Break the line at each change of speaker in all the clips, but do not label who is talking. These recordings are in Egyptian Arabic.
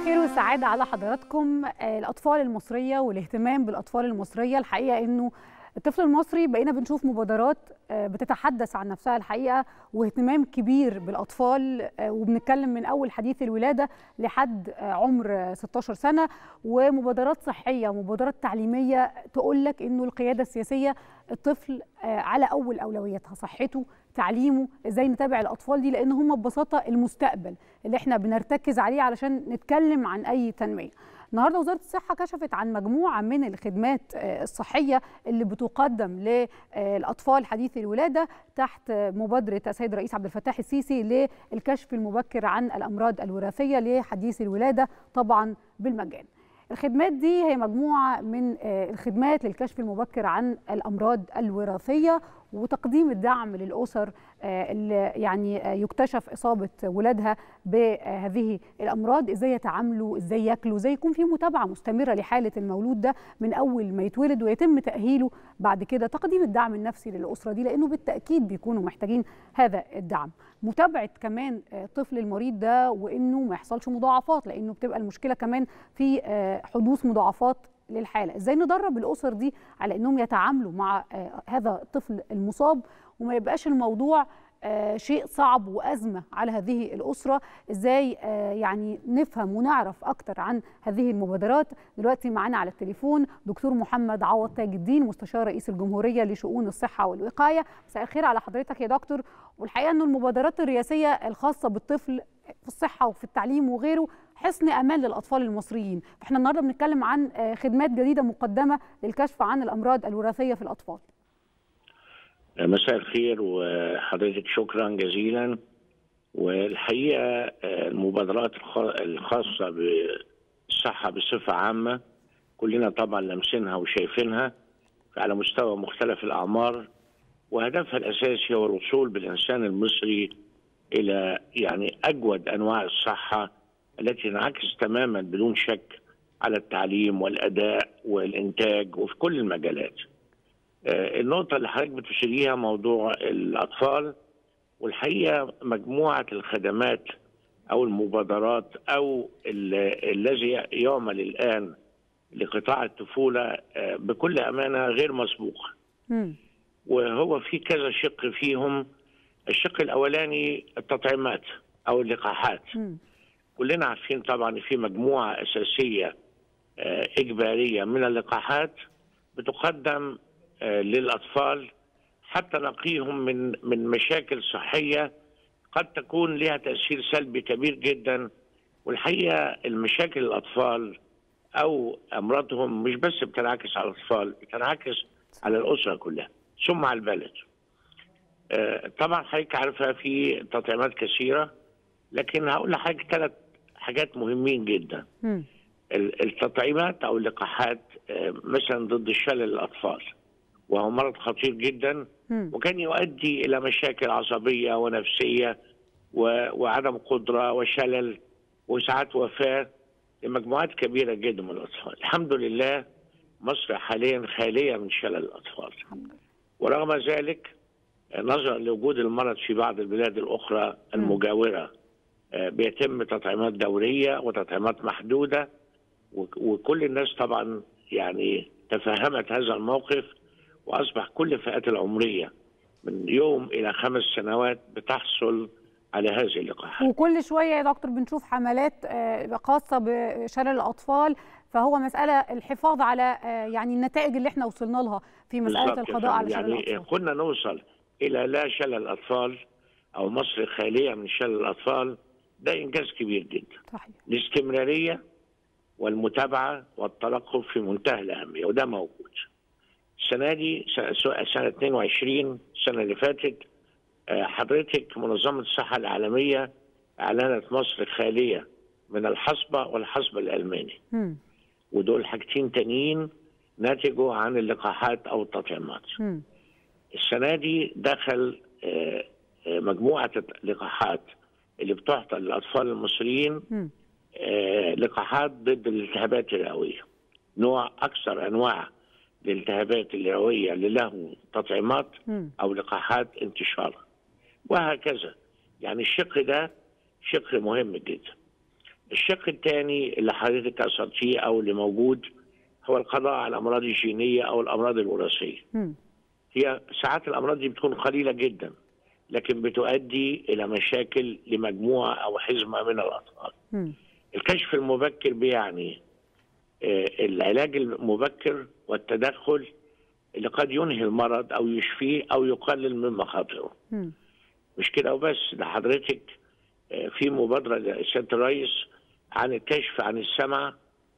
الخير والسعادة على حضراتكم آه، الأطفال المصرية والاهتمام بالأطفال المصرية الحقيقة أنه الطفل المصري بقينا بنشوف مبادرات آه، بتتحدث عن نفسها الحقيقة واهتمام كبير بالأطفال آه، وبنتكلم من أول حديث الولادة لحد آه، عمر آه، 16 سنة ومبادرات صحية ومبادرات تعليمية تقول لك أنه القيادة السياسية الطفل آه، على أول أولوياتها صحته تعليمه ازاي نتابع الاطفال دي لان هم ببساطه المستقبل اللي احنا بنرتكز عليه علشان نتكلم عن اي تنميه النهارده وزاره الصحه كشفت عن مجموعه من الخدمات آه، الصحيه اللي بتقدم للاطفال حديثي الولاده تحت آه، مبادره السيد الرئيس عبد الفتاح السيسي للكشف المبكر عن الامراض الوراثيه لحديثي الولاده طبعا بالمجان الخدمات دي هي مجموعة من آه، الخدمات للكشف المبكر عن الأمراض الوراثية وتقديم الدعم للأسر آه، اللي يعني آه، يكتشف إصابة ولادها بهذه الأمراض إزاي يتعاملوا إزاي ياكلوا إزاي يكون في متابعة مستمرة لحالة المولود ده من أول ما يتولد ويتم تأهيله بعد كده تقديم الدعم النفسي للأسرة دي لأنه بالتأكيد بيكونوا محتاجين هذا الدعم متابعة كمان آه، الطفل المريض ده وإنه ما يحصلش مضاعفات لأنه بتبقى المشكلة كمان في آه، حدوث مضاعفات للحاله ازاي ندرب الاسر دي على انهم يتعاملوا مع آه، هذا الطفل المصاب وما يبقاش الموضوع آه، شيء صعب وازمه على هذه الاسره ازاي آه، يعني نفهم ونعرف اكتر عن هذه المبادرات دلوقتي معانا على التليفون دكتور محمد عوض تاج الدين مستشار رئيس الجمهوريه لشؤون الصحه والوقايه مساء الخير على حضرتك يا دكتور والحقيقه انه المبادرات الرئاسيه الخاصه بالطفل في الصحه وفي التعليم وغيره حصن امان للاطفال المصريين فاحنا النهارده بنتكلم عن آه، خدمات جديده مقدمه للكشف عن الامراض الوراثيه في الاطفال
مساء الخير وحضرتك شكرا جزيلا والحقيقه آه، المبادرات الخ- الخاصه بالصحه بصفه عامه كلنا طبعا لامسينها وشايفينها على مستوى مختلف الاعمار وهدفها الاساسي هو الوصول بالانسان المصري الى يعني اجود انواع الصحه التي تنعكس تماما بدون شك على التعليم والاداء والانتاج وفي كل المجالات. آه، النقطة اللي حضرتك بتشيريها موضوع الأطفال والحقيقة مجموعة الخدمات أو المبادرات أو ال- الذي يعمل الآن لقطاع الطفولة آه، بكل أمانة غير مسبوق
مم.
وهو في كذا شق فيهم الشق الأولاني التطعيمات أو اللقاحات
مم.
كلنا عارفين طبعا إن في مجموعة أساسية آه، إجبارية من اللقاحات بتقدم آه، للأطفال حتى نقيهم من من مشاكل صحية قد تكون لها تأثير سلبي كبير جدا والحقيقة المشاكل الأطفال أو أمراضهم مش بس بتنعكس على الأطفال بتنعكس على الأسرة كلها ثم على البلد آه، طبعا حضرتك عارفة في تطعيمات كثيرة لكن هقول لحضرتك ثلاث حاجات مهمين جدا
مم.
ال- التطعيمات او اللقاحات آه، مثلا ضد الشلل الاطفال وهو مرض خطير جدا
مم.
وكان يؤدي الى مشاكل عصبيه ونفسيه و- وعدم قدره وشلل وساعات وفاه لمجموعات كبيره جدا من الاطفال الحمد لله مصر حاليا خاليه من شلل الاطفال
الحمد لله
ورغم ذلك نظرا لوجود المرض في بعض البلاد الاخرى المجاوره آه، بيتم تطعيمات دوريه وتطعيمات محدوده وك- وكل الناس طبعا يعني تفهمت هذا الموقف واصبح كل الفئات العمريه من يوم الى خمس سنوات بتحصل على هذه اللقاحات.
وكل شويه يا دكتور بنشوف حملات آه، خاصه بشلل الاطفال فهو مساله الحفاظ على آه، يعني النتائج اللي احنا وصلنا لها في مساله
بالظبط يا
القضاء على
فندم.
شلل
يعني
الاطفال
كنا نوصل الى لا شلل الاطفال او مصر خاليه من شلل الاطفال ده انجاز كبير جدا.
صحيح
الاستمراريه والمتابعه والترقب في منتهى الاهميه وده موجود. السنه دي سنه سنة 22 السنه اللي فاتت آه، حضرتك منظمه الصحه العالميه اعلنت مصر خاليه من الحصبه والحصبه الالماني
مم.
ودول حاجتين تانيين ناتجوا عن اللقاحات او التطعيمات.
مم.
السنه دي دخل آه، آه، مجموعه اللقاحات اللي بتعطى للاطفال المصريين
مم.
آه، لقاحات ضد الالتهابات الرئويه نوع اكثر انواع الالتهابات الرئويه اللي له تطعيمات
مم.
او لقاحات انتشار وهكذا يعني الشق ده شق مهم جدا الشق الثاني اللي حضرتك اثرتيه او اللي موجود هو القضاء على الامراض الجينيه او الامراض الوراثيه.
مم.
هي ساعات الامراض دي بتكون قليله جدا لكن بتؤدي الى مشاكل لمجموعه او حزمه من الاطفال.
مم.
الكشف المبكر بيعني آه، العلاج المبكر والتدخل اللي قد ينهي المرض او يشفيه او يقلل من مخاطره.
مم.
مش كده وبس ده حضرتك آه، في مبادره لسياده الرئيس عن الكشف عن السمع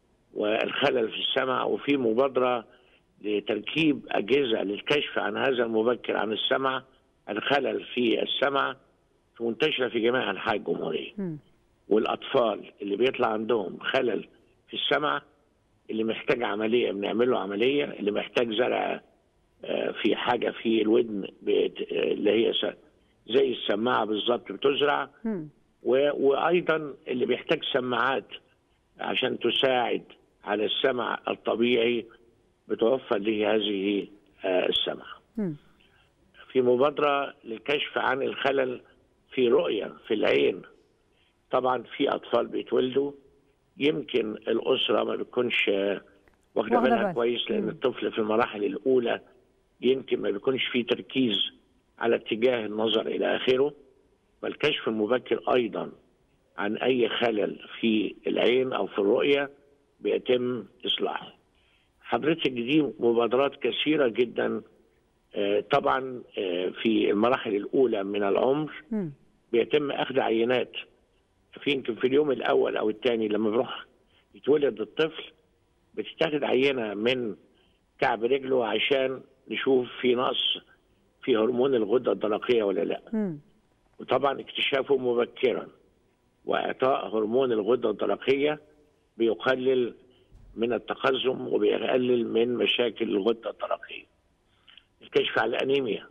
والخلل في السمع وفي مبادره لتركيب اجهزه للكشف عن هذا المبكر عن السمع الخلل في السمع منتشره في جميع انحاء الجمهوريه.
مم.
والاطفال اللي بيطلع عندهم خلل في السمع اللي محتاج عمليه بنعمل له عمليه اللي محتاج زرع آه، في حاجه في الودن بت- آه، اللي هي س- زي السماعه بالظبط بتزرع
مم.
و- وايضا اللي بيحتاج سماعات عشان تساعد على السمع الطبيعي بتوفر له هذه آه، السمع.
مم.
في مبادرة للكشف عن الخلل في رؤية في العين طبعا في أطفال بيتولدوا يمكن الأسرة ما بتكونش آه، واخدة
واخدة
بالها
بالها.
كويس لأن
مم.
الطفل في المراحل الأولى يمكن ما بيكونش فيه تركيز على اتجاه النظر إلى آخره فالكشف المبكر أيضا عن أي خلل في العين أو في الرؤية بيتم إصلاحه حضرتك دي مبادرات كثيرة جدا آه، طبعا آه، في المراحل الأولى من العمر
مم.
بيتم أخذ عينات في يمكن في اليوم الأول أو الثاني لما بيروح يتولد الطفل بتتاخد عينة من كعب رجله عشان نشوف في نقص في هرمون الغدة الدرقية ولا لا
مم.
وطبعا اكتشافه مبكرا واعطاء هرمون الغده الدرقيه بيقلل من التقزم وبيقلل من مشاكل الغده الدرقيه. الكشف على الانيميا.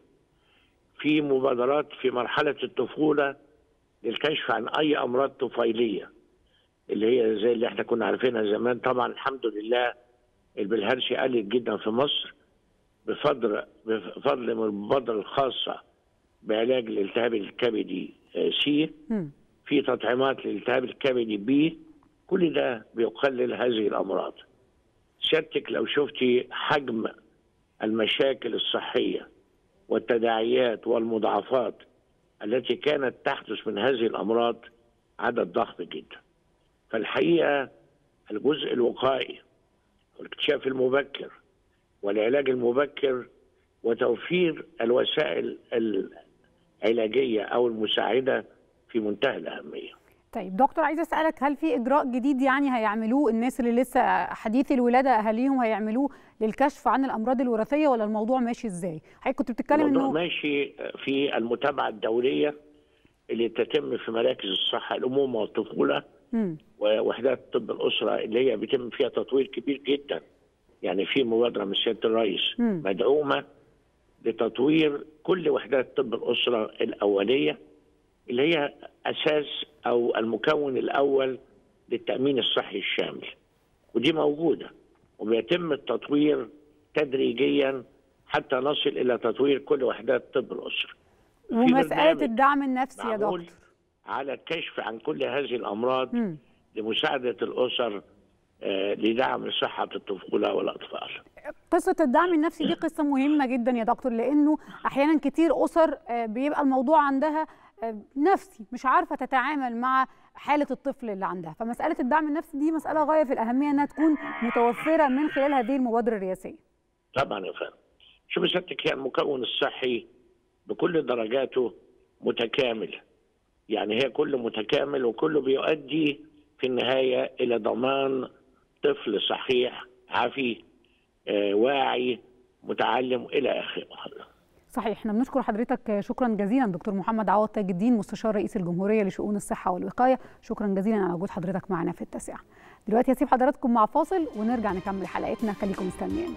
في مبادرات في مرحله الطفوله للكشف عن اي امراض طفيليه اللي هي زي اللي احنا كنا عارفينها زمان طبعا الحمد لله البلهارسي قلت جدا في مصر بفضل بفضل من المبادره الخاصه بعلاج الالتهاب الكبدي آه، سي
مم.
في تطعيمات للالتهاب الكبدي بي كل ده بيقلل هذه الامراض سيادتك لو شفتي حجم المشاكل الصحيه والتداعيات والمضاعفات التي كانت تحدث من هذه الامراض عدد ضخم جدا فالحقيقه الجزء الوقائي والاكتشاف المبكر والعلاج المبكر وتوفير الوسائل العلاجيه او المساعده في منتهى الاهميه
طيب دكتور عايزه اسالك هل في اجراء جديد يعني هيعملوه الناس اللي لسه حديثي الولاده اهاليهم هيعملوه للكشف عن الامراض الوراثيه ولا الموضوع ماشي ازاي حضرتك كنت بتتكلم
الموضوع
انه
ماشي في المتابعه الدوريه اللي تتم في مراكز الصحه الامومه والطفوله
مم.
ووحدات طب الاسره اللي هي بيتم فيها تطوير كبير جدا يعني في مبادره من سياده الرئيس
مم.
مدعومه لتطوير كل وحدات طب الاسره الاوليه اللي هي اساس او المكون الاول للتامين الصحي الشامل ودي موجوده وبيتم التطوير تدريجيا حتى نصل الى تطوير كل وحدات طب الاسره في
ومساله
برنامج
الدعم النفسي يا
معمول
دكتور
على الكشف عن كل هذه الامراض
مم.
لمساعده الاسر آه، لدعم صحه الطفوله والاطفال.
قصة الدعم النفسي دي قصة مهمة جدا يا دكتور لأنه أحيانا كتير أسر آه، بيبقى الموضوع عندها آه، نفسي مش عارفة تتعامل مع حالة الطفل اللي عندها فمسألة الدعم النفسي دي مسألة غاية في الأهمية أنها تكون متوفرة من خلال هذه المبادرة الرئاسية
طبعا يا فندم. شوف سيادتك هي المكون الصحي بكل درجاته متكامل. يعني هي كله متكامل وكله بيؤدي في النهايه الى ضمان طفل صحيح عافي آه، واعي متعلم الى اخره.
صحيح احنا بنشكر حضرتك شكرا جزيلا دكتور محمد عوض تاج الدين مستشار رئيس الجمهورية لشؤون الصحة والوقاية شكرا جزيلا على وجود حضرتك معنا في التاسعة دلوقتي هسيب حضراتكم مع فاصل ونرجع نكمل حلقتنا خليكم مستنيين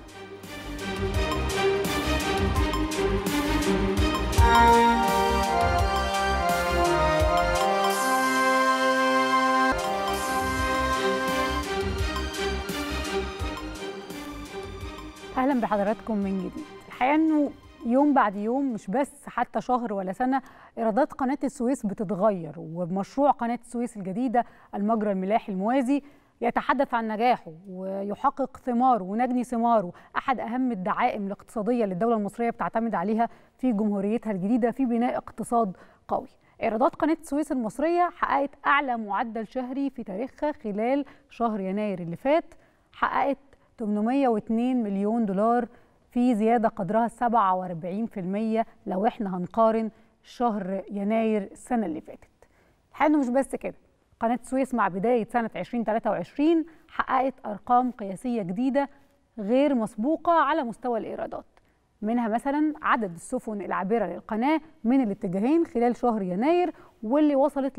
اهلا بحضراتكم من جديد الحقيقه انه يوم بعد يوم مش بس حتى شهر ولا سنة إيرادات قناة السويس بتتغير وبمشروع قناة السويس الجديدة المجرى الملاحي الموازي يتحدث عن نجاحه ويحقق ثماره ونجني ثماره أحد أهم الدعائم الاقتصادية اللي الدولة المصرية بتعتمد عليها في جمهوريتها الجديدة في بناء اقتصاد قوي إيرادات قناة السويس المصرية حققت أعلى معدل شهري في تاريخها خلال شهر يناير اللي فات حققت 802 مليون دولار في زيادة قدرها 47% لو احنا هنقارن شهر يناير السنة اللي فاتت الحقيقة مش بس كده قناة السويس مع بداية سنة 2023 حققت أرقام قياسية جديدة غير مسبوقة على مستوى الإيرادات منها مثلا عدد السفن العابرة للقناة من الاتجاهين خلال شهر يناير واللي وصلت ل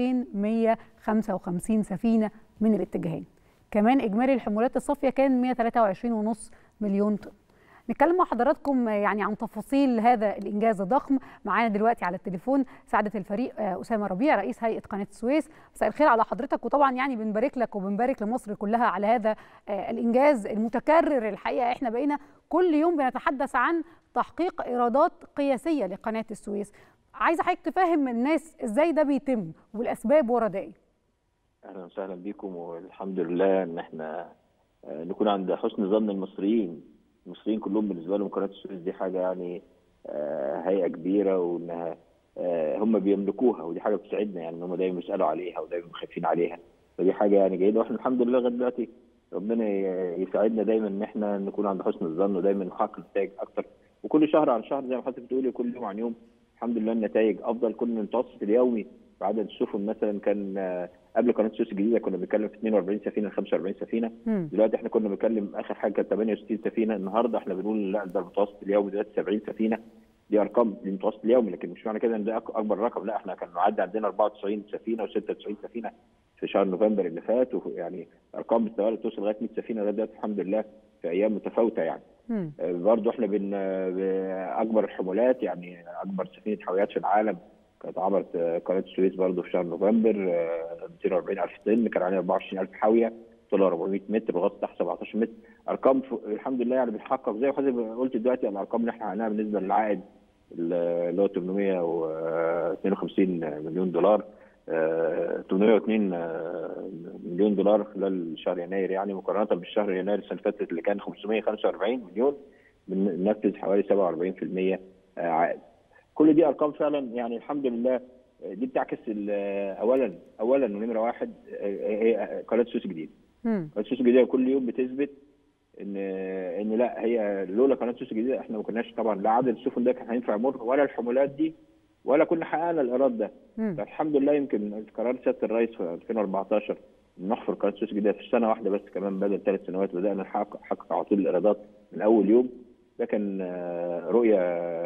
2155 سفينة من الاتجاهين كمان إجمالي الحمولات الصافية كان 123.5 مليون طن نتكلم مع حضراتكم يعني عن تفاصيل هذا الانجاز الضخم معانا دلوقتي على التليفون سعاده الفريق اسامه ربيع رئيس هيئه قناه السويس مساء الخير على حضرتك وطبعا يعني بنبارك لك وبنبارك لمصر كلها على هذا الانجاز المتكرر الحقيقه احنا بقينا كل يوم بنتحدث عن تحقيق ايرادات قياسيه لقناه السويس عايزه حضرتك تفهم الناس ازاي ده بيتم والاسباب ورا ده ايه
اهلا وسهلا بيكم والحمد لله ان احنا نكون عند حسن ظن المصريين المصريين كلهم بالنسبه لهم قناه السويس دي حاجه يعني هيئه كبيره وانها هم بيملكوها ودي حاجه بتسعدنا يعني ان هم دايما بيسالوا عليها ودايما خايفين عليها فدي حاجه يعني جيده واحنا الحمد لله لغايه دلوقتي ربنا يساعدنا دايما ان احنا نكون عند حسن الظن ودايما نحقق نتائج اكتر وكل شهر عن شهر زي ما حضرتك بتقولي كل يوم عن يوم الحمد لله النتائج افضل كل المتوسط اليومي بعدد السفن مثلا كان قبل قناه السويس الجديده كنا بنتكلم في 42 سفينه 45 سفينه م. دلوقتي احنا كنا بنتكلم اخر حاجه كانت 68 سفينه النهارده احنا بنقول لا ده المتوسط اليومي دلوقتي 70 سفينه دي ارقام المتوسط اليومي لكن مش معنى كده ان ده اكبر رقم لا احنا كان معدي عندنا 94 سفينه و96 سفينه في شهر نوفمبر اللي فات ويعني ارقام بالتوالي توصل لغايه 100 سفينه لغايه دلوقتي الحمد لله في ايام متفاوته يعني برضه احنا بن اكبر الحمولات يعني اكبر سفينه حاويات في العالم كانت عبرت قناه السويس برضه في شهر نوفمبر 240000 طن كان عليها 24000 حاويه طولها 400 متر وغطس تحت 17 متر ارقام الحمد لله يعني بنحقق زي ما حضرتك قلت دلوقتي الارقام اللي احنا حققناها بالنسبه للعائد اللي هو 852 مليون دولار 802 مليون دولار خلال شهر يناير يعني مقارنه بالشهر يناير السنه اللي فاتت اللي كان 545 مليون بننفذ حوالي 47% عائد. كل دي ارقام فعلا يعني الحمد لله دي بتعكس اولا اولا ونمره واحد هي قناه السويس الجديده. قناه السويس الجديده كل يوم بتثبت ان ان لا هي لولا قناه السويس الجديده احنا ما كناش طبعا لا عدد السفن ده كان هينفع يمر ولا الحمولات دي ولا كنا حققنا الايراد ده. فالحمد لله يمكن قرار سياده الرئيس في 2014 نحفر قناه السويس الجديده في سنه واحده بس كمان بدل ثلاث سنوات بدانا نحقق نحقق على طول الايرادات من اول يوم ده كان رؤيه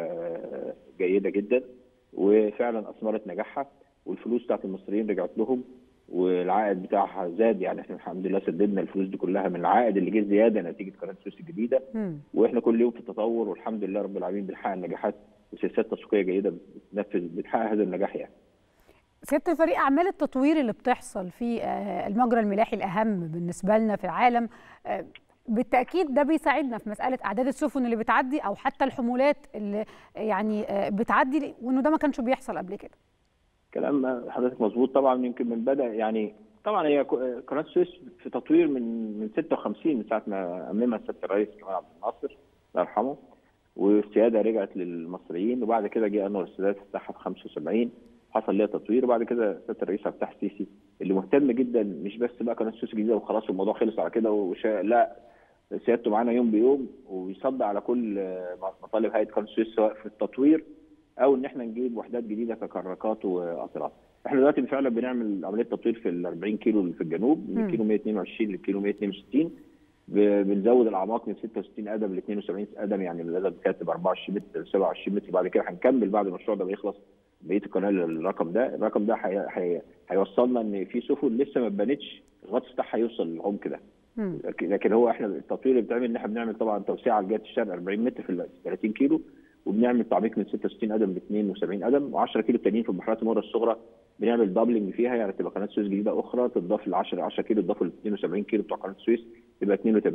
جيده جدا وفعلا اثمرت نجاحها والفلوس بتاعت المصريين رجعت لهم والعائد بتاعها زاد يعني احنا الحمد لله سددنا الفلوس دي كلها من العائد اللي جه زياده نتيجه قناه السويس الجديده م. واحنا كل يوم في التطور والحمد لله رب العالمين بنحقق نجاحات وسياسات تسويقيه جيده بتنفذ بتحقق هذا النجاح يعني.
سياده الفريق اعمال التطوير اللي بتحصل في المجرى الملاحي الاهم بالنسبه لنا في العالم بالتاكيد ده بيساعدنا في مساله اعداد السفن اللي بتعدي او حتى الحمولات اللي يعني بتعدي وانه ده ما كانش بيحصل قبل كده.
كلام حضرتك مظبوط طبعا يمكن من بدا يعني طبعا هي قناه السويس في تطوير من من 56 من ساعه ما اممها سياده الرئيس جمال عبد الناصر الله يرحمه والسياده رجعت للمصريين وبعد كده جه انور السادات افتتحها في 75 حصل ليها تطوير وبعد كده سياده الرئيس عبد الفتاح السيسي اللي مهتم جدا مش بس بقى قناه السويس الجديده وخلاص الموضوع خلص على كده وشا... لا سيادته معانا يوم بيوم وبيصدع على كل مطالب هيئه قناه السويس سواء في التطوير او ان احنا نجيب وحدات جديده ككراكات وقطرات. احنا دلوقتي فعلا بنعمل عمليه تطوير في ال 40 كيلو اللي في الجنوب من كيلو 122 لكيلو 162 بنزود الاعماق من 66 قدم ل 72 قدم يعني القدم كانت 24 متر 27 متر بعد كده هنكمل بعد ما المشروع ده بيخلص بقيه القناه الرقم ده الرقم ده هيوصلنا ان في سفن لسه ما اتبنتش الغطس بتاعها يوصل للعمق ده لكن هو احنا التطوير اللي بيتعمل ان احنا بنعمل طبعا توسعه على جهه الشرق 40 متر في 30 كيلو وبنعمل تعميق من 66 قدم ل 72 قدم و10 كيلو التانيين في البحيرات المره الصغرى بنعمل دبلنج فيها يعني تبقى قناه سويس جديده اخرى تضاف ل 10 10 كيلو تضاف ل 72 كيلو بتوع قناه السويس تبقى 82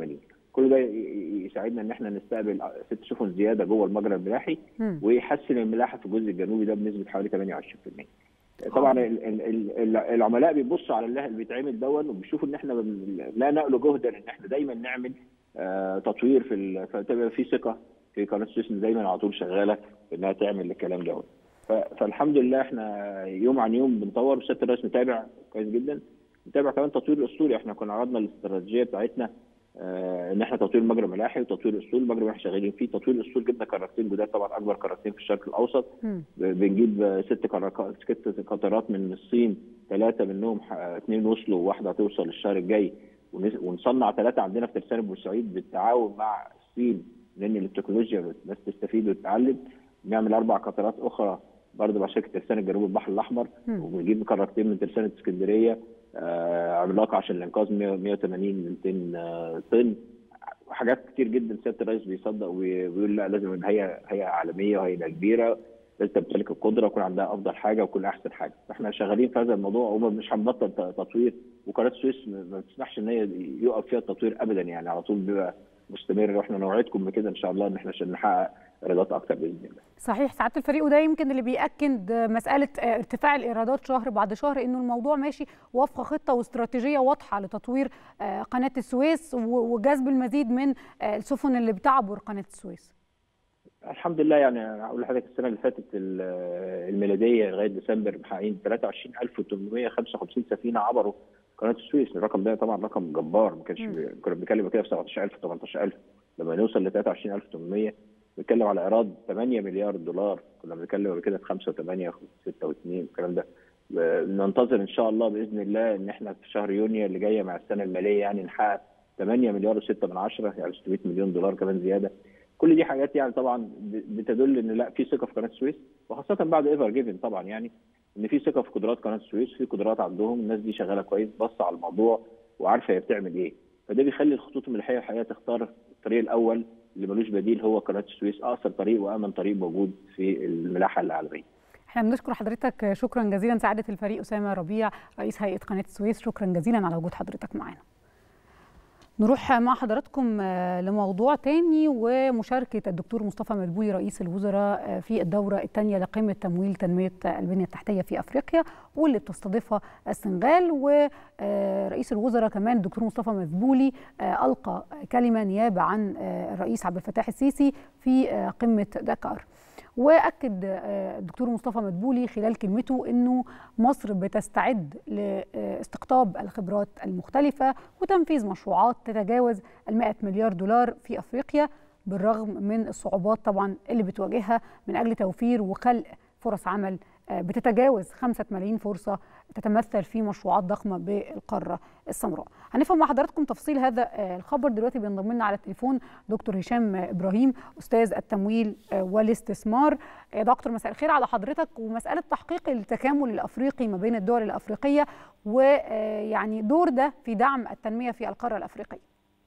كل ده يساعدنا ان احنا نستقبل ست سفن زياده جوه المجرى الملاحي ويحسن الملاحه في الجزء الجنوبي ده بنسبه حوالي 28%. طبعا العملاء بيبصوا على اللي بيتعمل دون وبيشوفوا ان احنا لا نألو جهدا ان احنا دايما نعمل تطوير في فتبقى في ثقه في قناه السويس دايما على طول شغاله انها تعمل الكلام دوت. فالحمد لله احنا يوم عن يوم بنطور وسياده الرئيس متابع كويس جدا متابع كمان تطوير الاسطول احنا كنا عرضنا الاستراتيجيه بتاعتنا اه ان احنا تطوير مجرى ملاحي وتطوير الاسطول المجرى الملاحي شغالين فيه تطوير الاسطول جبنا كراكتين جداد طبعا اكبر كراكتين في الشرق الاوسط م. بنجيب ست كراكات ست قطارات من الصين ثلاثه منهم اثنين وصلوا وواحده هتوصل الشهر الجاي ونصنع ثلاثه عندنا في ترسانه بورسعيد بالتعاون مع الصين لان التكنولوجيا الناس تستفيد وتتعلم نعمل اربع قطارات اخرى برضه مع شركه ترسانه جنوب البحر الاحمر وبنجيب كراكتين من ترسانه اسكندريه آه عملاقه عشان الانقاذ 180 200 طن حاجات كتير جدا سياده الرئيس بيصدق وبيقول لا لازم هي هي عالميه وهي كبيره لازم تمتلك القدره ويكون عندها افضل حاجه ويكون احسن حاجه فاحنا شغالين في هذا الموضوع ومش هنبطل تطوير وقناه السويس ما بتسمحش ان هي يقف فيها التطوير ابدا يعني على طول بيبقى مستمر واحنا نوعدكم بكده ان شاء الله ان احنا عشان نحقق ايرادات اكتر باذن الله.
صحيح سعاده الفريق وده يمكن اللي بياكد مساله ارتفاع الايرادات شهر بعد شهر انه الموضوع ماشي وفق خطه واستراتيجيه واضحه لتطوير قناه السويس وجذب المزيد من السفن اللي بتعبر قناه السويس.
الحمد لله يعني اقول لحضرتك السنه اللي فاتت الميلاديه لغايه ديسمبر محققين 23855 سفينه عبروا قناه السويس الرقم ده طبعا رقم جبار ما كانش كنا بنتكلم كده في 17000 18000 لما نوصل ل 23800 بنتكلم على ايراد 8 مليار دولار كنا بنتكلم قبل كده في 5 و8 و6 و2 الكلام ده ننتظر ان شاء الله باذن الله ان احنا في شهر يونيو اللي جايه مع السنه الماليه يعني نحقق 8 مليار و6 من عشرة يعني 600 مليون دولار كمان زياده كل دي حاجات يعني طبعا بتدل ان لا في ثقه في قناه السويس وخاصه بعد ايفر جيفن طبعا يعني ان في ثقه في قدرات قناه السويس في قدرات عندهم الناس دي شغاله كويس باصه على الموضوع وعارفه هي بتعمل ايه فده بيخلي الخطوط الملحيه الحقيقه تختار الطريق الاول اللي ملوش بديل هو قناه السويس اقصر طريق وامن طريق موجود في الملاحه العالميه.
احنا بنشكر حضرتك شكرا جزيلا سعاده الفريق اسامه ربيع رئيس هيئه قناه السويس شكرا جزيلا على وجود حضرتك معانا. نروح مع حضراتكم لموضوع تاني ومشاركة الدكتور مصطفى مدبولي رئيس الوزراء في الدورة الثانية لقمة تمويل تنمية البنية التحتية في أفريقيا واللي بتستضيفها السنغال ورئيس الوزراء كمان الدكتور مصطفى مدبولي ألقى كلمة نيابة عن الرئيس عبد الفتاح السيسي في قمة دكار واكد الدكتور مصطفى مدبولي خلال كلمته انه مصر بتستعد لاستقطاب الخبرات المختلفه وتنفيذ مشروعات تتجاوز ال مليار دولار في افريقيا بالرغم من الصعوبات طبعا اللي بتواجهها من اجل توفير وخلق فرص عمل بتتجاوز خمسة ملايين فرصة تتمثل في مشروعات ضخمة بالقارة السمراء هنفهم مع حضراتكم تفصيل هذا الخبر دلوقتي بينضم لنا على التليفون دكتور هشام إبراهيم أستاذ التمويل والاستثمار دكتور مساء الخير على حضرتك ومسألة تحقيق التكامل الأفريقي ما بين الدول الأفريقية ويعني دور ده في دعم التنمية في القارة الأفريقية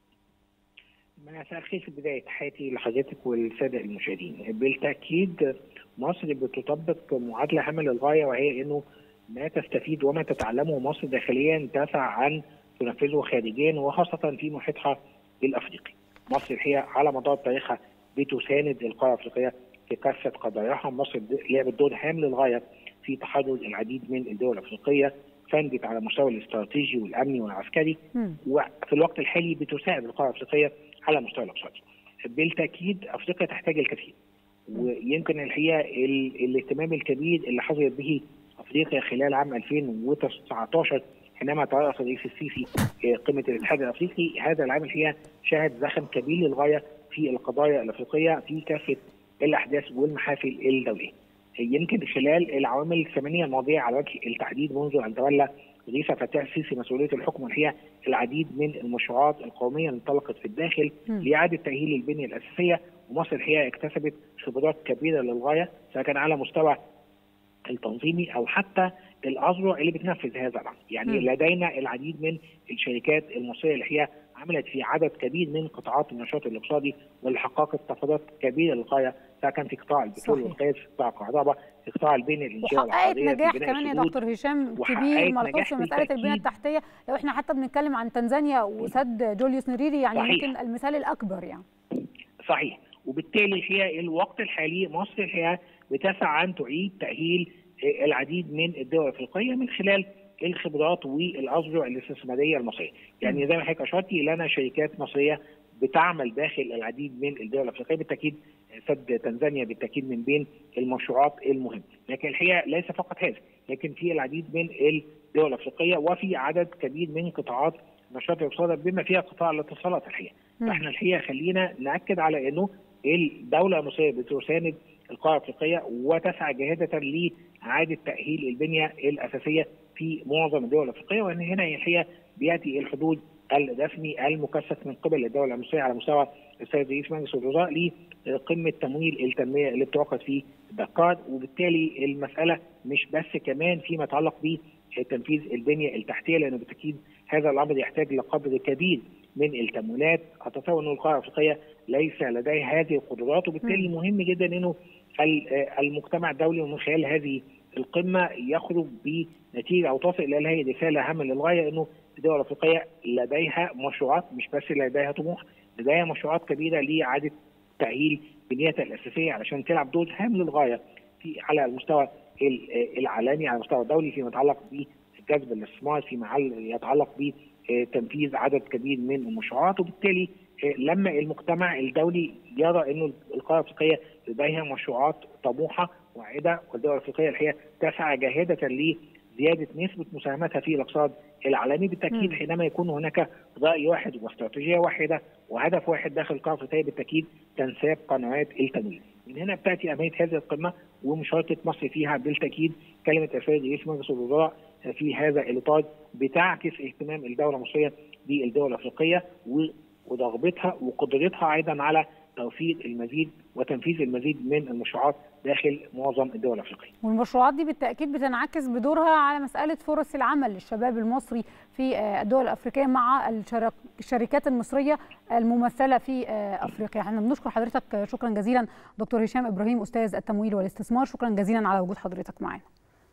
مساء الخير في البداية تحياتي لحضرتك والسادة المشاهدين بالتأكيد مصر بتطبق معادلة هامة للغاية وهي أنه ما تستفيد وما تتعلمه مصر داخليا تسعى عن تنفذه خارجيا وخاصة في محيطها الأفريقي مصر الحقيقة على مدار تاريخها بتساند القارة الأفريقية في كافة قضاياها مصر لعبت دور هام للغاية في تحرر العديد من الدول الأفريقية فندت على المستوى الاستراتيجي والأمني والعسكري م. وفي الوقت الحالي بتساعد القارة الأفريقية على المستوى الاقتصادي. بالتاكيد افريقيا تحتاج الكثير ويمكن الحقيقه الاهتمام الكبير اللي حظيت به افريقيا خلال عام 2019 حينما ترأس الرئيس السيسي قمه الاتحاد الافريقي هذا العام الحقيقه شهد زخم كبير للغايه في القضايا الافريقيه في كافه الاحداث والمحافل الدوليه. يمكن خلال العوامل الثمانيه الماضيه على وجه التحديد منذ ان تولى رئيس فتاح السيسي مسؤوليه الحكم والحقيقه العديد من المشروعات القوميه اللي انطلقت في الداخل م. لاعاده تاهيل البنيه الاساسيه ومصر الحقيقه اكتسبت خبرات كبيره للغايه سواء كان على مستوى التنظيمي او حتى الاذرع اللي بتنفذ هذا الامر، يعني م. لدينا العديد من الشركات المصريه اللي هي عملت في عدد كبير من قطاعات النشاط الاقتصادي واللي حققت تفاضلات كبيره للغايه سواء كان في قطاع البترول والغاز في قطاع الكهرباء في قطاع البنيه الانشاء
وحققت نجاح كمان يا دكتور هشام كبير ملحوظ في مساله البنيه التحتيه لو احنا حتى بنتكلم عن تنزانيا وسد جوليوس نريري يعني صحيح. يمكن المثال الاكبر يعني
صحيح وبالتالي في الوقت الحالي مصر الحقيقه بتسعى ان تعيد تاهيل العديد من الدول الافريقيه من خلال الخبرات والاذرع الاستثماريه المصريه، يعني زي ما حضرتك اشرتي لنا شركات مصريه بتعمل داخل العديد من الدول الافريقيه بالتاكيد سد تنزانيا بالتاكيد من بين المشروعات المهمه، لكن الحقيقه ليس فقط هذا، لكن في العديد من الدول الافريقيه وفي عدد كبير من قطاعات نشاط الاقتصاد بما فيها قطاع الاتصالات الحقيقه. فاحنا الحقيقه خلينا ناكد على انه الدوله المصريه بتساند القاره الافريقيه وتسعى جاهده لاعاده تاهيل البنيه الاساسيه في معظم الدول الافريقيه وان هنا الحقيقه بياتي الحدود الرسمي المكثف من قبل الدوله المصريه على مستوى السيد رئيس مجلس الوزراء لقمه تمويل التنميه اللي بتعقد في دكار وبالتالي المساله مش بس كمان فيما يتعلق بتنفيذ البنيه التحتيه لانه بالتاكيد هذا الامر يحتاج لقدر كبير من التمويلات اتصور ان القاره الافريقيه ليس لديها هذه القدرات وبالتالي مهم جدا انه المجتمع الدولي ومن خلال هذه القمه يخرج بنتيجه او تصل الى هذه رساله هامه للغايه انه الدول الافريقيه لديها مشروعات مش بس لديها طموح لديها مشروعات كبيره لاعاده تاهيل بنيتها الاساسيه علشان تلعب دور هام للغايه في على المستوى العالمي على المستوى الدولي فيما يتعلق بجذب الاستثمار فيما يتعلق بتنفيذ عدد كبير من المشروعات وبالتالي لما المجتمع الدولي يرى انه القاره الافريقيه لديها مشروعات طموحه واعده والدول الافريقيه الحقيقه تسعى جاهده لزياده نسبه مساهمتها في الاقتصاد العالمي بالتاكيد حينما يكون هناك راي واحد واستراتيجيه واحده وهدف واحد داخل القاره الافريقيه بالتاكيد تنساب قنوات التمويل. من هنا بتاتي اهميه هذه القمه ومشاركه مصر فيها بالتاكيد كلمه السيد رئيس مجلس الوزراء في هذا الاطار بتعكس اهتمام الدوله المصريه بالدول الافريقيه ورغبتها وقدرتها ايضا على توفير المزيد وتنفيذ المزيد من المشروعات داخل معظم الدول الافريقيه.
والمشروعات دي بالتاكيد بتنعكس بدورها على مساله فرص العمل للشباب المصري في الدول الافريقيه مع الشركات المصريه الممثله في افريقيا. احنا بنشكر حضرتك شكرا جزيلا دكتور هشام ابراهيم استاذ التمويل والاستثمار، شكرا جزيلا على وجود حضرتك معنا.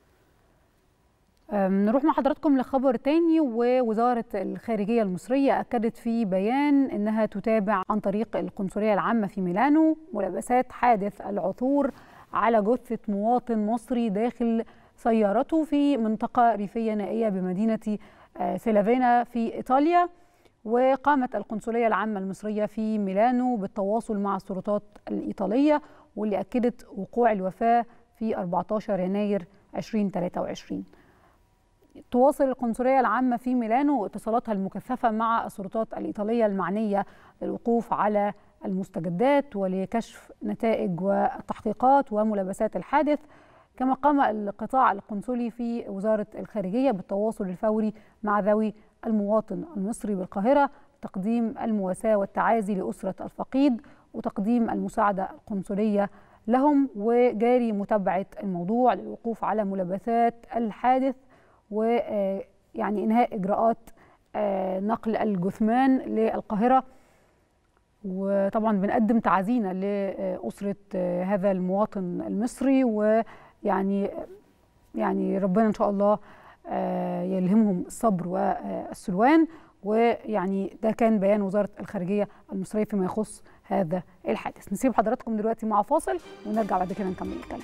نروح مع حضراتكم لخبر تاني ووزارة الخارجية المصرية أكدت في بيان أنها تتابع عن طريق القنصلية العامة في ميلانو ملابسات حادث العثور على جثة مواطن مصري داخل سيارته في منطقة ريفية نائية بمدينة سيلافينا في إيطاليا وقامت القنصلية العامة المصرية في ميلانو بالتواصل مع السلطات الإيطالية واللي أكدت وقوع الوفاة في 14 يناير 2023 تواصل القنصلية العامة في ميلانو اتصالاتها المكثفة مع السلطات الإيطالية المعنية للوقوف على المستجدات ولكشف نتائج والتحقيقات وملابسات الحادث كما قام القطاع القنصلي في وزارة الخارجية بالتواصل الفوري مع ذوي المواطن المصري بالقاهرة تقديم المواساة والتعازي لأسرة الفقيد وتقديم المساعدة القنصلية لهم وجاري متابعة الموضوع للوقوف على ملابسات الحادث ويعني انهاء اجراءات نقل الجثمان للقاهره وطبعا بنقدم تعازينا لاسره هذا المواطن المصري ويعني يعني ربنا ان شاء الله يلهمهم الصبر والسلوان ويعني ده كان بيان وزاره الخارجيه المصريه فيما يخص هذا الحادث نسيب حضراتكم دلوقتي مع فاصل ونرجع بعد كده نكمل الكلام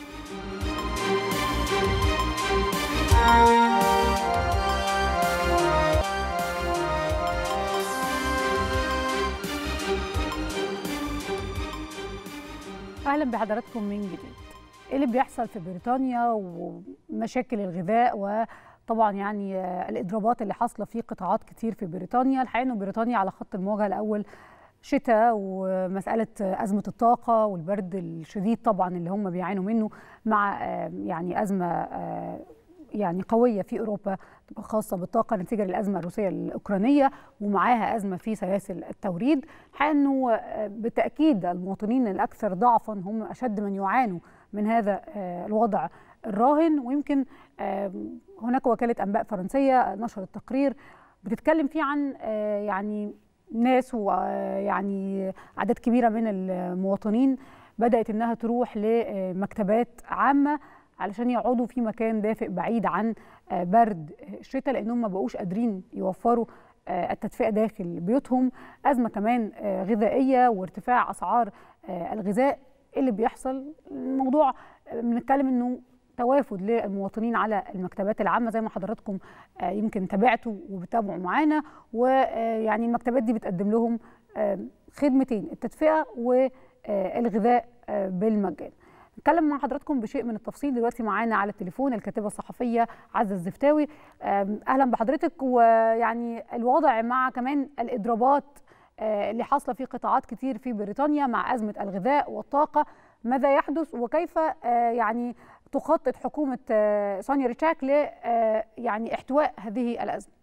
اهلا بحضراتكم من جديد ايه اللي بيحصل في بريطانيا ومشاكل الغذاء وطبعا يعني الاضرابات اللي حاصله في قطاعات كتير في بريطانيا الحقيقه انه بريطانيا على خط المواجهه الاول شتاء ومساله ازمه الطاقه والبرد الشديد طبعا اللي هم بيعانوا منه مع يعني ازمه يعني قويه في اوروبا خاصه بالطاقه نتيجه للازمه الروسيه الاوكرانيه ومعاها ازمه في سلاسل التوريد انه بالتاكيد المواطنين الاكثر ضعفا هم اشد من يعانوا من هذا الوضع الراهن ويمكن هناك وكاله انباء فرنسيه نشرت تقرير بتتكلم فيه عن يعني ناس ويعني اعداد كبيره من المواطنين بدات انها تروح لمكتبات عامه علشان يقعدوا في مكان دافئ بعيد عن برد الشتاء لانهم ما بقوش قادرين يوفروا التدفئه داخل بيوتهم ازمه كمان غذائيه وارتفاع اسعار الغذاء اللي بيحصل الموضوع بنتكلم انه توافد للمواطنين على المكتبات العامه زي ما حضراتكم يمكن تابعتوا وبتابعوا معانا ويعني المكتبات دي بتقدم لهم خدمتين التدفئه والغذاء بالمجان نتكلم مع حضراتكم بشيء من التفصيل دلوقتي معانا على التليفون الكاتبه الصحفيه عزه الزفتاوي اهلا بحضرتك ويعني الوضع مع كمان الاضرابات اللي حاصله في قطاعات كتير في بريطانيا مع ازمه الغذاء والطاقه ماذا يحدث وكيف يعني تخطط حكومه سونيا ريتشاك ل يعني احتواء هذه الازمه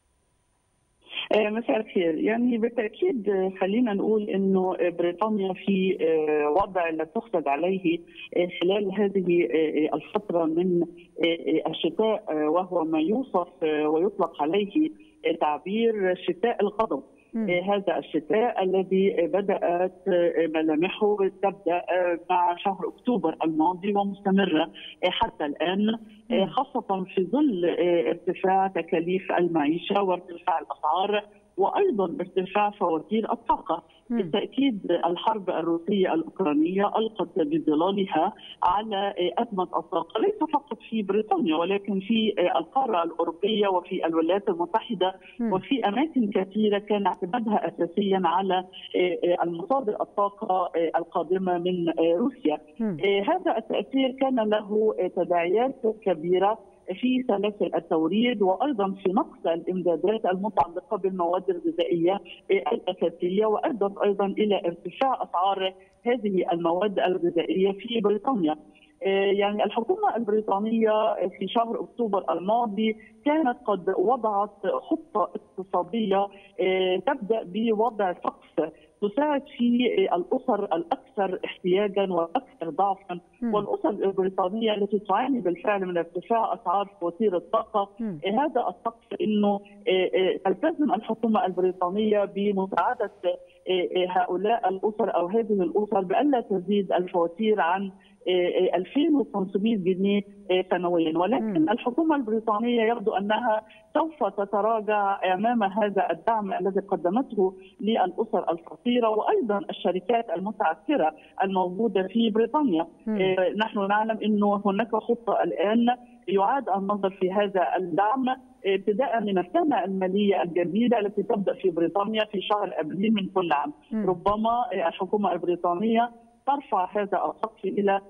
مساء الخير يعني بالتاكيد خلينا نقول انه بريطانيا في وضع لا تحسد عليه خلال هذه الفتره من الشتاء وهو ما يوصف ويطلق عليه تعبير شتاء الغضب هذا الشتاء الذي بدات ملامحه تبدا مع شهر اكتوبر الماضي ومستمره حتى الان خاصه في ظل ارتفاع تكاليف المعيشه وارتفاع الاسعار وايضا ارتفاع فواتير الطاقه بالتاكيد الحرب الروسيه الاوكرانيه القت بظلالها على ازمه الطاقه ليس فقط في بريطانيا ولكن في القاره الاوروبيه وفي الولايات المتحده وفي اماكن كثيره كان اعتمادها اساسيا على المصادر الطاقه القادمه من روسيا هذا التاثير كان له تداعيات كبيره في سلاسل التوريد وايضا في نقص الامدادات المتعلقه بالمواد الغذائيه الاساسيه وادت ايضا الى ارتفاع اسعار هذه المواد الغذائيه في بريطانيا. يعني الحكومه البريطانيه في شهر اكتوبر الماضي كانت قد وضعت خطه اقتصاديه تبدا بوضع سقف تساعد في الاسر الاكثر احتياجا والاكثر ضعفا والاسر البريطانيه التي تعاني بالفعل من ارتفاع اسعار فواتير الطاقه هذا السقف انه تلتزم الحكومه البريطانيه بمساعده هؤلاء الاسر او هذه الاسر بألا تزيد الفواتير عن 2500 جنيه سنويا ولكن م. الحكومه البريطانيه يبدو انها سوف تتراجع امام هذا الدعم الذي قدمته للاسر الفقيره وايضا الشركات المتعثره الموجوده في بريطانيا م. نحن نعلم انه هناك خطه الان يعاد النظر في هذا الدعم ابتداء من السنه الماليه الجديده التي تبدا في بريطانيا في شهر ابريل من كل عام م. ربما الحكومه البريطانيه ترفع هذا السقف الى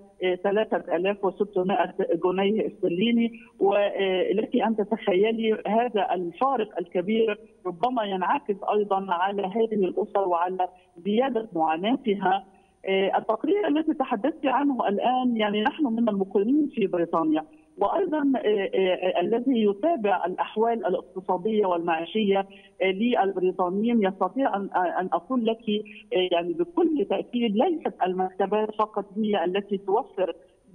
3600 جنيه استرليني ولك ان تتخيلي هذا الفارق الكبير ربما ينعكس ايضا على هذه الاسر وعلى زياده معاناتها التقرير الذي تحدثت عنه الان يعني نحن من المقيمين في بريطانيا وايضا الذي يتابع الاحوال الاقتصاديه والمعيشيه للبريطانيين يستطيع ان اقول لك يعني بكل تاكيد ليست المكتبات فقط هي التي توفر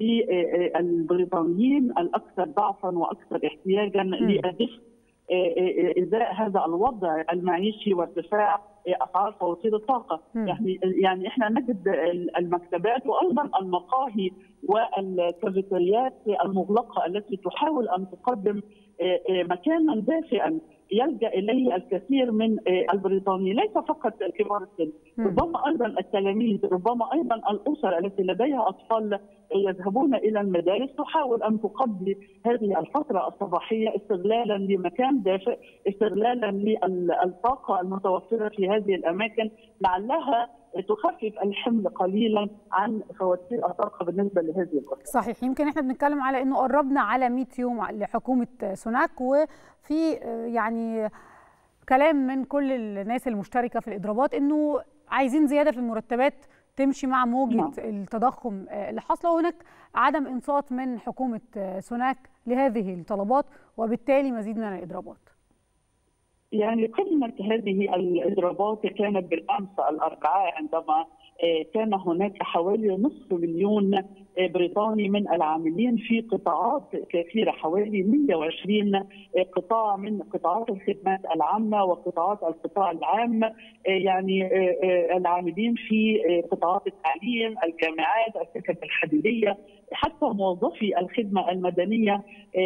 للبريطانيين الاكثر ضعفا واكثر احتياجا للدفء ازاء هذا الوضع المعيشي وارتفاع اسعار فواتير الطاقه يعني يعني احنا نجد المكتبات وايضا المقاهي والكافيتريات المغلقه التي تحاول ان تقدم مكانا دافئا يلجا اليه الكثير من البريطانيين ليس فقط كبار السن ربما ايضا التلاميذ ربما ايضا الاسر التي لديها اطفال يذهبون الى المدارس تحاول ان تقضي هذه الفتره الصباحيه استغلالا لمكان دافئ استغلالا للطاقه المتوفره في هذه الاماكن لعلها تخفف الحمل قليلا عن فواتير الطاقه بالنسبه لهذه الاسر.
صحيح يمكن احنا بنتكلم على انه قربنا على 100 يوم لحكومه سوناك وفي يعني كلام من كل الناس المشتركه في الاضرابات انه عايزين زياده في المرتبات تمشي مع موجه نعم. التضخم اللي حاصله وهناك عدم انصات من حكومه سوناك لهذه الطلبات وبالتالي مزيد من الاضرابات.
يعني قمة هذه الإضرابات كانت بالأمس الأربعاء عندما كان هناك حوالي نصف مليون بريطاني من العاملين في قطاعات كثيره حوالي 120 قطاع من قطاعات الخدمات العامه وقطاعات القطاع العام يعني العاملين في قطاعات التعليم، الجامعات، السكك الحديديه، حتى موظفي الخدمه المدنيه